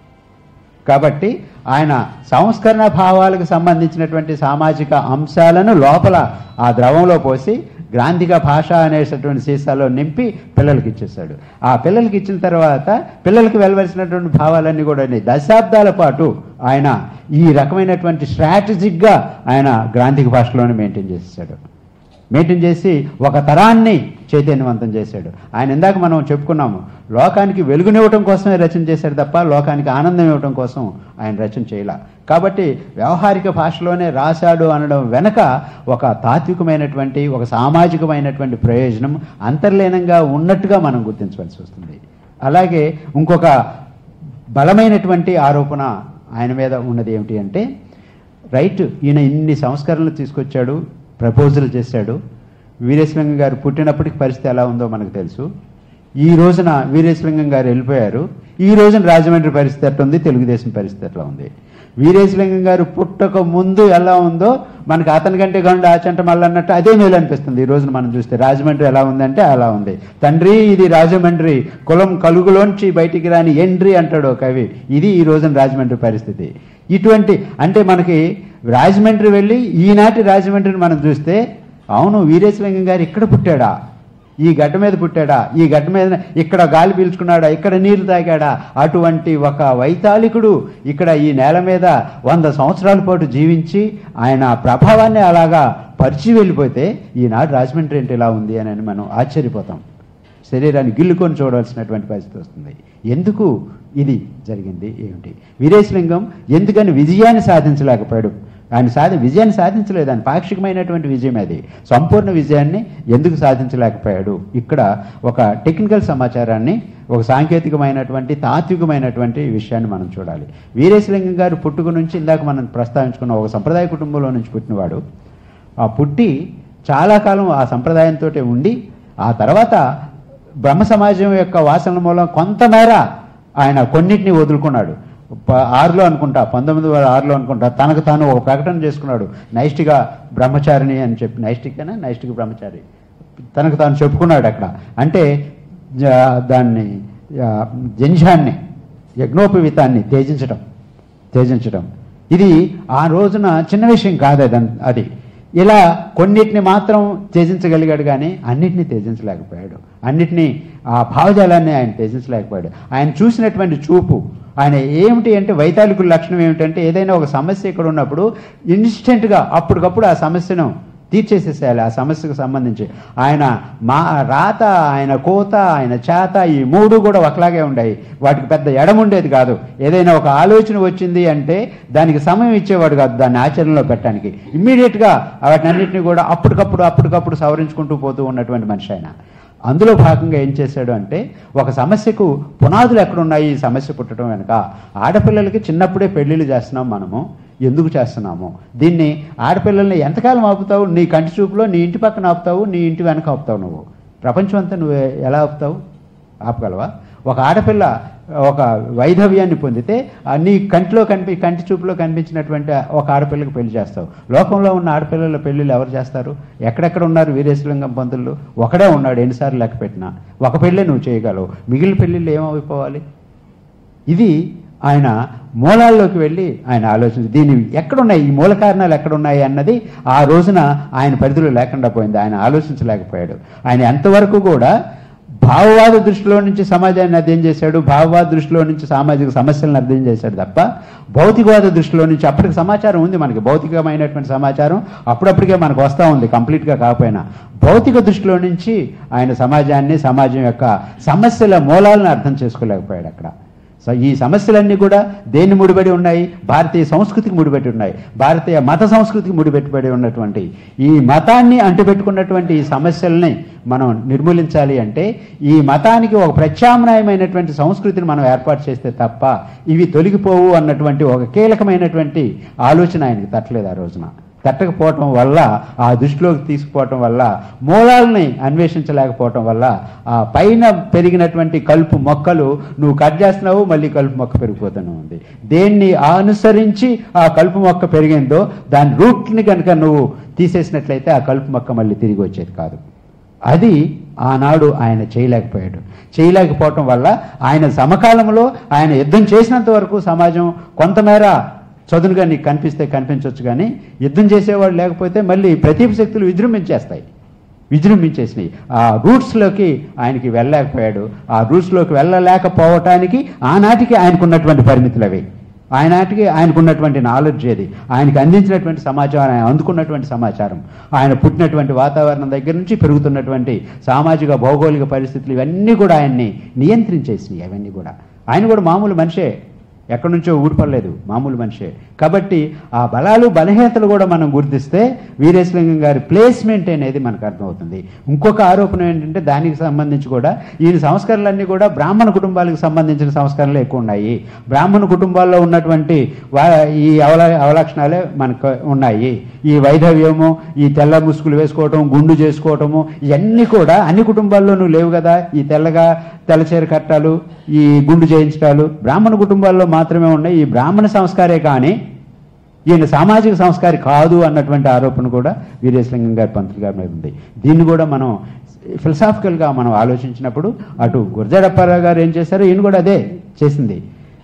కాబట్టి ఆయన సంస్కరణ భావాలకు సంబంధించినటువంటి సామాజిక అంశాలను లోపల ఆ ద్రవంలో పోసి గ్రాంధిక భాష అనేటటువంటి సీసాలో నింపి పిల్లలకి ఇచ్చేసాడు ఆ పిల్లలకి ఇచ్చిన తర్వాత పిల్లలకి వెళ్ళవలసినటువంటి భావాలన్నీ కూడా ఉన్నాయి. దశాబ్దాల పాటు ఆయన ఈ రకమైనటువంటి స్ట్రాటజిక్గా ఆయన గ్రాంధిక భాషలోనే మెయింటైన్ చేసేసాడు మెయింటైన్ చేసి ఒక తరాన్ని చైతన్యవంతం చేశాడు ఆయన ఇందాక మనం చెప్పుకున్నాము లోకానికి వెలుగునివ్వటం కోసమే రచన చేశాడు తప్ప లోకానికి ఆనందం ఇవ్వటం కోసం ఆయన రచన చేయలే కాబట్టి వ్యవహారిక భాషలోనే రాశాడు అనడం వెనక ఒక తాత్వికమైనటువంటి ఒక సామాజికమైనటువంటి ప్రయోజనం అంతర్లీనంగా ఉన్నట్టుగా మనం గుర్తించవలసి వస్తుంది అలాగే ఇంకొక బలమైనటువంటి ఆరోపణ ఆయన మీద ఉన్నది ఏమిటి అంటే రైట్ ఈయన ఇన్ని సంస్కరణలు తీసుకొచ్చాడు ప్రపోజల్ చేశాడు వీరేశలింగం గారు పుట్టినప్పటికి పరిస్థితి ఎలా ఉందో మనకు తెలుసు ఈ రోజున వీరేశలింగం గారు వెళ్ళిపోయారు ఈ రోజున రాజమండ్రి పరిస్థితి ఎట్లా ఉంది తెలుగుదేశం పరిస్థితి ఎట్లా ఉంది వీరేశలింగం గారు పుట్టక ముందు ఎలా ఉందో మనకు అతని కంటే గండు ఆచంట మళ్ళీ అన్నట్టు అదే మేలు అనిపిస్తుంది ఈ రోజున మనం చూస్తే రాజమండ్రి ఎలా ఉందంటే అలా ఉంది తండ్రి ఇది రాజమండ్రి కులం కలుగులోంచి బయటికి రాని ఎండ్రి అంటాడు ఒక కవి ఇది ఈ రోజున రాజమండ్రి పరిస్థితి ఇటువంటి అంటే మనకి రాజమండ్రి వెళ్ళి ఈనాటి రాజమండ్రిని మనం చూస్తే అవును వీరేశలింగం గారు ఇక్కడ పుట్టాడా ఈ గడ్డ మీద పుట్టాడా ఈ గడ్డ మీద ఇక్కడ గాలి పీల్చుకున్నాడా ఇక్కడ నీళ్లు తాగాడా అటువంటి ఒక వైతాళికుడు ఇక్కడ ఈ నేల మీద వంద సంవత్సరాల పాటు జీవించి ఆయన ప్రభావాన్ని అలాగా పరిచి వెళ్ళిపోతే ఈనాడు రాజమండ్రి ఏంటి ఇలా ఉంది అని మనం ఆశ్చర్యపోతాం శరీరాన్ని గిల్లుకొని చూడవలసినటువంటి పరిస్థితి వస్తుంది ఎందుకు ఇది జరిగింది ఏమిటి వీరేశలింగం ఎందుకని విజయాన్ని సాధించలేకపోయాడు ఆయన సాధి విజయాన్ని సాధించలేదు ఆయన పాక్షికమైనటువంటి విజయం అది సంపూర్ణ విజయాన్ని ఎందుకు సాధించలేకపోయాడు ఇక్కడ ఒక టెక్నికల్ సమాచారాన్ని ఒక సాంకేతికమైనటువంటి తాత్వికమైనటువంటి విషయాన్ని మనం చూడాలి వీరేశలింగం గారు పుట్టుక నుంచి ఇందాక మనం ప్రస్తావించుకున్న ఒక సంప్రదాయ కుటుంబంలో నుంచి పుట్టినవాడు ఆ పుట్టి చాలా కాలం ఆ సంప్రదాయంతో ఉండి ఆ తర్వాత బ్రహ్మ సమాజం యొక్క వాసనల మూలం కొంతమేర ఆయన కొన్నిటిని వదులుకున్నాడు ప- ఆరులో అనుకుంటా పంతొమ్మిది వందల ఆరులో అనుకుంటా తనకు తాను ఒక ప్రకటన చేసుకున్నాడు నైష్టిక బ్రహ్మచారిణి అని చెప్పి నైష్టికనా నైష్టిక బ్రహ్మచారి తనకు తాను చెప్పుకున్నాడు అక్కడ అంటే జ- దాన్ని ఆ, జంఝాన్ని యజ్ఞోపవీతాన్ని త్యజించడం త్యజించడం ఇది ఆ రోజున చిన్న విషయం కాదు అది అది ఇలా కొన్నిటిని మాత్రం త్యజించగలిగాడు కానీ అన్నిటినీ త్యజించలేకపోయాడు అన్నిటినీ ఆ భావజాలాన్ని ఆయన త్యజించలేకపోయాడు ఆయన చూసినటువంటి చూపు ఆయన ఏమిటి అంటే వైతాళికుల లక్షణం ఏమిటంటే ఏదైనా ఒక సమస్య ఇక్కడ ఉన్నప్పుడు ఇన్స్టెంట్గా అప్పటికప్పుడు ఆ సమస్యను తీర్చేసేసేయాలి ఆ సమస్యకు సంబంధించి ఆయన మా రాత ఆయన కోత ఆయన చేత ఈ మూడు కూడా ఒకలాగే ఉన్నాయి వాటికి పెద్ద ఎడం ఉండేది కాదు ఏదైనా ఒక ఆలోచన వచ్చింది అంటే దానికి సమయం ఇచ్చేవాడు కాదు దాన్ని ఆచరణలో పెట్టడానికి ఇమ్మీడియట్గా వాటినన్నింటినీ కూడా అప్పటికప్పుడు అప్పటికప్పుడు సవరించుకుంటూ పోతూ ఉన్నటువంటి మనిషి ఆయన అందులో భాగంగా ఏం చేశాడు అంటే ఒక సమస్యకు పునాదులు ఎక్కడున్నాయి ఈ సమస్య పుట్టడం వెనుక ఆడపిల్లలకి చిన్నప్పుడే పెళ్ళిళ్ళు చేస్తున్నాం మనము ఎందుకు చేస్తున్నాము దీన్ని ఆడపిల్లల్ని ఎంతకాలం ఆపుతావు నీ కంటి చూపులో నీ ఇంటి పక్కన ఆపుతావు నీ ఇంటి వెనక ఆపుతావు నువ్వు ప్రపంచం అంతా నువ్వు ఎలా ఆపుతావు ఆపగలవా ఒక ఆడపిల్ల ఒక వైధవ్యాన్ని పొందితే ఆ నీ కంటిలో కనిపి కంటి చూపులో కనిపించినటువంటి ఒక ఆడపిల్లకి పెళ్లి చేస్తావు లోకంలో ఉన్న ఆడపిల్లల పెళ్ళిళ్ళు ఎవరు చేస్తారు ఎక్కడెక్కడ ఉన్నారు వీరేశలింగం పంతులు ఒకడే ఉన్నాడు ఎన్నిసార్లు లెక్క పెట్టినా ఒక పెళ్ళే నువ్వు చేయగలవు మిగిలిన పెళ్ళిళ్ళు ఏమైపోవాలి ఇది ఆయన మూలాల్లోకి వెళ్ళి ఆయన ఆలోచించి దీని ఎక్కడున్నాయి ఈ మూల కారణాలు ఎక్కడున్నాయి అన్నది ఆ రోజున ఆయన పరిధిలో లేకుండా పోయింది ఆయన ఆలోచించలేకపోయాడు ఆయన ఎంతవరకు కూడా భావవాద దృష్టిలో నుంచి సమాజాన్ని అర్థం చేశాడు భావవాద దృష్టిలో నుంచి సామాజిక సమస్యలను అర్థం చేశాడు తప్ప భౌతికవాద దృష్టిలో నుంచి అప్పటికి సమాచారం ఉంది మనకి భౌతికమైనటువంటి సమాచారం అప్పుడప్పటికే మనకు వస్తూ ఉంది కంప్లీట్గా కాకపోయినా భౌతిక దృష్టిలో నుంచి ఆయన సమాజాన్ని సమాజం యొక్క సమస్యల మూలాలను అర్థం చేసుకోలేకపోయాడు అక్కడ సో ఈ సమస్యలన్నీ కూడా దేన్ని ముడిపడి ఉన్నాయి భారతీయ సంస్కృతికి ముడిపెట్టి ఉన్నాయి భారతీయ మత సంస్కృతికి ముడిపెట్టుబడి ఉన్నటువంటి ఈ మతాన్ని అంటుపెట్టుకున్నటువంటి ఈ సమస్యల్ని మనం నిర్మూలించాలి అంటే ఈ మతానికి ఒక ప్రత్యామ్నాయమైనటువంటి సంస్కృతిని మనం ఏర్పాటు చేస్తే తప్ప ఇవి తొలగిపోవు అన్నటువంటి ఒక కీలకమైనటువంటి ఆలోచన ఆయనకి తట్టలేదు ఆ రోజున తట్టకపోవటం వల్ల ఆ దృష్టిలోకి తీసుకుపోవటం వల్ల మూలాలని అన్వేషించలేకపోవటం వల్ల ఆ పైన పెరిగినటువంటి కలుపు మొక్కలు నువ్వు కట్ చేస్తున్నావు మళ్ళీ కలుపు మొక్క పెరిగిపోతూనే ఉంది దేన్ని అనుసరించి ఆ కలుపు మొక్క పెరిగిందో దాని రూట్ని కనుక నువ్వు తీసేసినట్లయితే ఆ కలుపు మొక్క మళ్ళీ తిరిగి వచ్చేది కాదు అది ఆనాడు ఆయన చేయలేకపోయాడు చేయలేకపోవటం వల్ల ఆయన సమకాలంలో ఆయన యుద్ధం చేసినంత వరకు సమాజం కొంతమేర చదునుగా నీకు కనిపిస్తే కనిపించవచ్చు కానీ యుద్ధం చేసేవాడు లేకపోతే మళ్ళీ ప్రతీప శక్తులు విజృంభించేస్తాయి విజృంభించేసినాయి ఆ రూట్స్లోకి ఆయనకి వెళ్ళలేకపోయాడు ఆ రూట్స్లోకి వెళ్ళలేకపోవటానికి ఆనాటికి ఆయనకున్నటువంటి పరిమితులు అవి ఆనాటికి ఆయనకున్నటువంటి నాలెడ్జ్ ఏది ఆయనకి అందించినటువంటి సమాచారం ఆయన అందుకున్నటువంటి సమాచారం ఆయన పుట్టినటువంటి వాతావరణం దగ్గర నుంచి పెరుగుతున్నటువంటి సామాజిక భౌగోళిక పరిస్థితులు ఇవన్నీ కూడా ఆయన్ని నియంత్రించేసినాయి అవన్నీ కూడా ఆయన కూడా మామూలు మనిషే ఎక్కడి నుంచో ఊడిపడలేదు మామూలు మనిషే కాబట్టి ఆ బలాలు బలహీనతలు కూడా మనం గుర్తిస్తే వీరేశలింగం గారి ప్లేస్మెంట్ అనేది మనకు అర్థమవుతుంది ఇంకొక ఆరోపణ ఏంటంటే దానికి సంబంధించి కూడా ఈయన సంస్కరణలన్నీ కూడా బ్రాహ్మణ కుటుంబాలకు సంబంధించిన సంస్కరణలు ఎక్కువ ఉన్నాయి బ్రాహ్మణ కుటుంబాల్లో ఉన్నటువంటి వా ఈ అవల అవలక్షణాలే మనకు ఉన్నాయి ఈ వైధవ్యము ఈ తెల్ల ముసుగులు వేసుకోవటం గుండు చేసుకోవటము ఇవన్నీ కూడా అన్ని కుటుంబాల్లోనూ లేవు కదా ఈ తెల్లగా తెల్లచీర కట్టాలు ఈ గుండు చేయించటాలు బ్రాహ్మణ కుటుంబాల్లో మాత్రమే ఉన్నాయి ఈ బ్రాహ్మణ సంస్కారే కానీ ఈయన సామాజిక సంస్కారి కాదు అన్నటువంటి ఆరోపణ కూడా వీరేశలింగం గారి పంతులు గారి మీద ఉంది దీన్ని కూడా మనం ఫిలసాఫికల్గా మనం ఆలోచించినప్పుడు అటు గురజాడప్పారావు గారు ఏం చేశారో ఈయన కూడా అదే చేసింది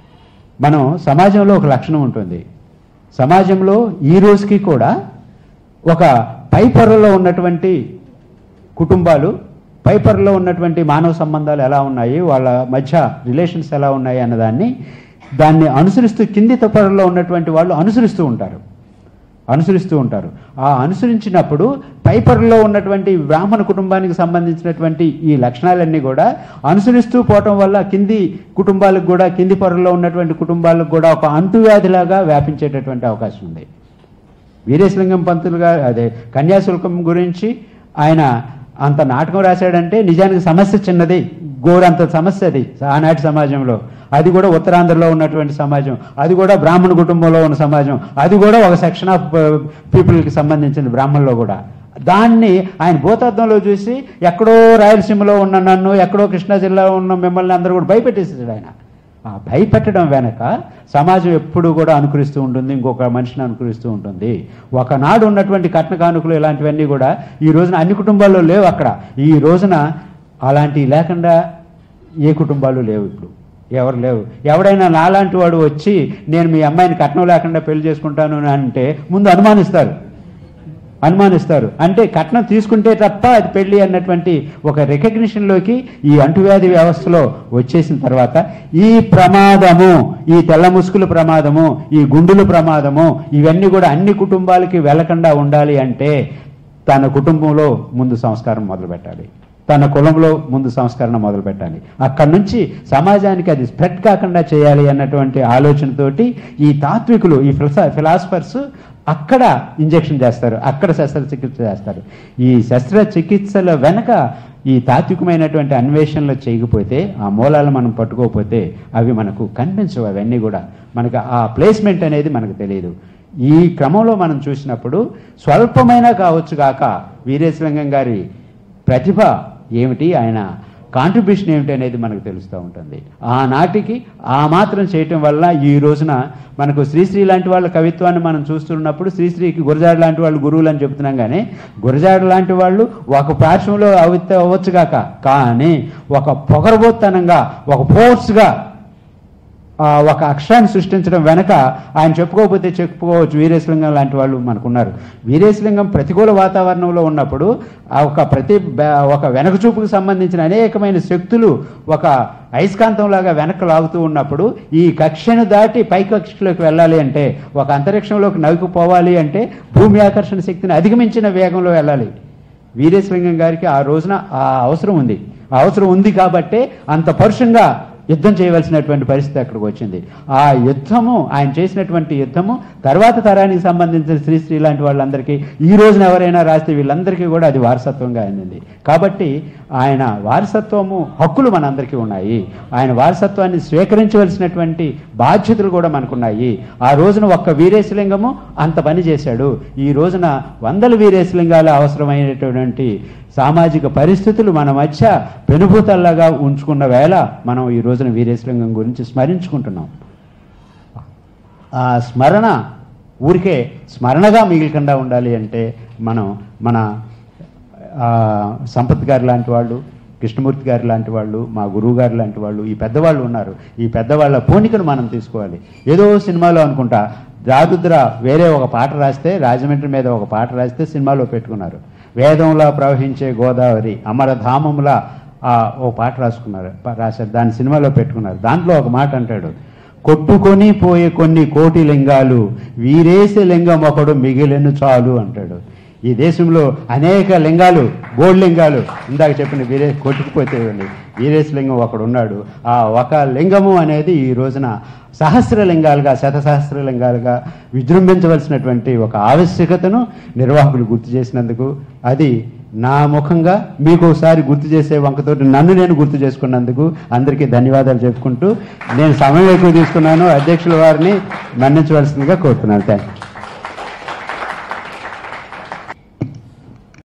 మనం సమాజంలో ఒక లక్షణం ఉంటుంది సమాజంలో ఈ రోజుకి కూడా ఒక పై పొరలో ఉన్నటువంటి కుటుంబాలు పై పొరలో ఉన్నటువంటి మానవ సంబంధాలు ఎలా ఉన్నాయి వాళ్ళ మధ్య రిలేషన్స్ ఎలా ఉన్నాయి అన్నదాన్ని దాన్ని అనుసరిస్తూ కింది పొరలో ఉన్నటువంటి వాళ్ళు అనుసరిస్తూ ఉంటారు అనుసరిస్తూ ఉంటారు ఆ అనుసరించినప్పుడు పై పొరలో ఉన్నటువంటి బ్రాహ్మణ కుటుంబానికి సంబంధించినటువంటి ఈ లక్షణాలన్నీ కూడా అనుసరిస్తూ పోవటం వల్ల కింది కుటుంబాలకు కూడా కింది పొరలో ఉన్నటువంటి కుటుంబాలకు కూడా ఒక అంటువ్యాధిలాగా వ్యాపించేటటువంటి అవకాశం ఉంది వీరేశలింగం పంతులు గారు అదే కన్యాశుల్కం గురించి ఆయన అంత నాటకం రాశాడంటే నిజానికి సమస్య చిన్నది గోరంత సమస్య అది ఆనాటి సమాజంలో అది కూడా ఉత్తరాంధ్రలో ఉన్నటువంటి సమాజం అది కూడా బ్రాహ్మణ కుటుంబంలో ఉన్న సమాజం అది కూడా ఒక సెక్షన్ ఆఫ్ పీపుల్కి సంబంధించింది బ్రాహ్మణులో కూడా దాన్ని ఆయన భూతార్థంలో చూసి ఎక్కడో రాయలసీమలో ఉన్న నన్ను ఎక్కడో కృష్ణా జిల్లాలో ఉన్న మిమ్మల్ని అందరూ కూడా భయపెట్టేసాడు ఆయన ఆ భయపెట్టడం వెనక సమాజం ఎప్పుడు కూడా అనుకరిస్తూ ఉంటుంది ఇంకొక మనిషిని అనుకరిస్తూ ఉంటుంది ఒకనాడు ఉన్నటువంటి కట్న కానుకలు ఇలాంటివన్నీ కూడా ఈ రోజున అన్ని కుటుంబాల్లో లేవు అక్కడ ఈ రోజున అలాంటివి లేకుండా ఏ కుటుంబాలు లేవు ఇప్పుడు ఎవరు లేవు ఎవడైనా నాలాంటి వాడు వచ్చి నేను మీ అమ్మాయిని కట్నం లేకుండా పెళ్లి చేసుకుంటాను అని అంటే ముందు అనుమానిస్తారు అనుమానిస్తారు అంటే కట్నం తీసుకుంటే తప్ప అది పెళ్లి అన్నటువంటి ఒక రికగ్నిషన్లోకి ఈ అంటువ్యాధి వ్యవస్థలో వచ్చేసిన తర్వాత ఈ ప్రమాదము ఈ తెల్ల ముసుగుల ప్రమాదము ఈ గుండుల ప్రమాదము ఇవన్నీ కూడా అన్ని కుటుంబాలకి వెళ్లకుండా ఉండాలి అంటే తన కుటుంబంలో ముందు సంస్కారం మొదలు పెట్టాలి తన కులంలో ముందు సంస్కరణ మొదలు పెట్టాలి అక్కడి నుంచి సమాజానికి అది స్ప్రెడ్ కాకుండా చేయాలి అన్నటువంటి ఆలోచనతోటి ఈ తాత్వికులు ఈ ఫిలసా ఫిలాసఫర్స్ అక్కడ ఇంజెక్షన్ చేస్తారు అక్కడ శస్త్రచికిత్స చేస్తారు ఈ శస్త్రచికిత్సల వెనక ఈ తాత్వికమైనటువంటి అన్వేషణలు చేయకపోతే ఆ మూలాలు మనం పట్టుకోకపోతే అవి మనకు కనిపించవు అవన్నీ కూడా మనకు ఆ ప్లేస్మెంట్ అనేది మనకు తెలియదు ఈ క్రమంలో మనం చూసినప్పుడు స్వల్పమైనా కావచ్చు గాక వీరేశలింగం గారి ప్రతిభ ఏమిటి ఆయన కాంట్రిబ్యూషన్ ఏమిటి అనేది మనకు తెలుస్తూ ఉంటుంది ఆనాటికి ఆ మాత్రం చేయటం వల్ల ఈ రోజున మనకు శ్రీశ్రీ లాంటి వాళ్ళ కవిత్వాన్ని మనం చూస్తున్నప్పుడు శ్రీశ్రీకి గురజాడ లాంటి వాళ్ళు గురువులు అని చెప్తున్నాం కానీ గురజాడ లాంటి వాళ్ళు ఒక పార్శ్వంలో అవిత అవ్వచ్చుగాక కానీ ఒక పొగరబోత్తనంగా ఒక ఫోర్స్గా ఆ, ఒక అక్షరాన్ని సృష్టించడం వెనక ఆయన చెప్పుకోకపోతే చెప్పుకోవచ్చు వీరేశలింగం లాంటి వాళ్ళు మనకున్నారు వీరేశలింగం ప్రతికూల వాతావరణంలో ఉన్నప్పుడు ఆ ఒక ప్రతి బ- ఒక వెనక చూపుకు సంబంధించిన అనేకమైన శక్తులు ఒక అయస్కాంతంలాగా వెనక్కి లాగుతూ ఉన్నప్పుడు ఈ కక్షను దాటి పై కక్షలోకి వెళ్ళాలి అంటే ఒక అంతరిక్షంలోకి నవ్వుకుపోవాలి అంటే భూమి ఆకర్షణ శక్తిని అధిగమించిన వేగంలో వెళ్ళాలి వీరేశలింగం గారికి ఆ రోజున ఆ అవసరం ఉంది ఆ అవసరం ఉంది కాబట్టే అంత పరుషంగా యుద్ధం చేయవలసినటువంటి పరిస్థితి అక్కడికి వచ్చింది ఆ యుద్ధము ఆయన చేసినటువంటి యుద్ధము తర్వాత తరానికి సంబంధించిన శ్రీశ్రీ లాంటి వాళ్ళందరికీ ఈ రోజున ఎవరైనా రాస్తే వీళ్ళందరికీ కూడా అది వారసత్వంగా అందింది కాబట్టి ఆయన వారసత్వము హక్కులు మనందరికీ ఉన్నాయి ఆయన వారసత్వాన్ని స్వీకరించవలసినటువంటి బాధ్యతలు కూడా మనకున్నాయి ఆ రోజున ఒక్క వీరేశలింగము అంత పని చేశాడు ఈ రోజున వందల వీరేశలింగాలు అవసరమైనటువంటి సామాజిక పరిస్థితులు మన మధ్య పెనుభూతల్లాగా ఉంచుకున్న వేళ మనం ఈ రోజున వీరేశలింగం గురించి స్మరించుకుంటున్నాం ఆ స్మరణ ఊరికే స్మరణగా మిగిలకుండా ఉండాలి అంటే మనం మన ఆ, సంపత్ గారు లాంటి వాళ్ళు కృష్ణమూర్తి గారు లాంటి వాళ్ళు మా గురువు గారు లాంటి వాళ్ళు ఈ పెద్దవాళ్ళు ఉన్నారు ఈ పెద్దవాళ్ళ పోనికను మనం తీసుకోవాలి ఏదో సినిమాలో అనుకుంటా జారుద్ర వేరే ఒక పాట రాస్తే రాజమండ్రి మీద ఒక పాట రాస్తే సినిమాలో పెట్టుకున్నారు వేదంలా ప్రవహించే గోదావరి అమరధామములా ఆ, ఓ పాట రాసుకున్నారు ప- రాశారు దాని సినిమాలో పెట్టుకున్నారు దాంట్లో ఒక మాట అంటాడు కొట్టుకొని పోయే కొన్ని కోటి లింగాలు వీరేసే లింగం ఒకడు మిగిలిన చాలు అంటాడు ఈ దేశంలో అనేక లింగాలు గోల్డ్ లింగాలు ఇందాక చెప్పిన వీరే కొట్టుకుపోతే వీరేశలింగం ఒకడు ఉన్నాడు ఆ ఒక లింగము అనేది ఈ రోజున సహస్ర లింగాలుగా శత సహస్ర లింగాలుగా విజృంభించవలసినటువంటి ఒక ఆవశ్యకతను నిర్వాహకులు గుర్తు చేసినందుకు అది నా ముఖంగా మీకు ఒకసారి గుర్తు చేసే వంకతోటి నన్ను నేను గుర్తు చేసుకున్నందుకు అందరికీ ధన్యవాదాలు చెప్పుకుంటూ నేను సమయం ఎక్కువ తీసుకున్నాను అధ్యక్షుల వారిని మన్నించవలసిందిగా కోరుతున్నాను థ్యాంక్ యూ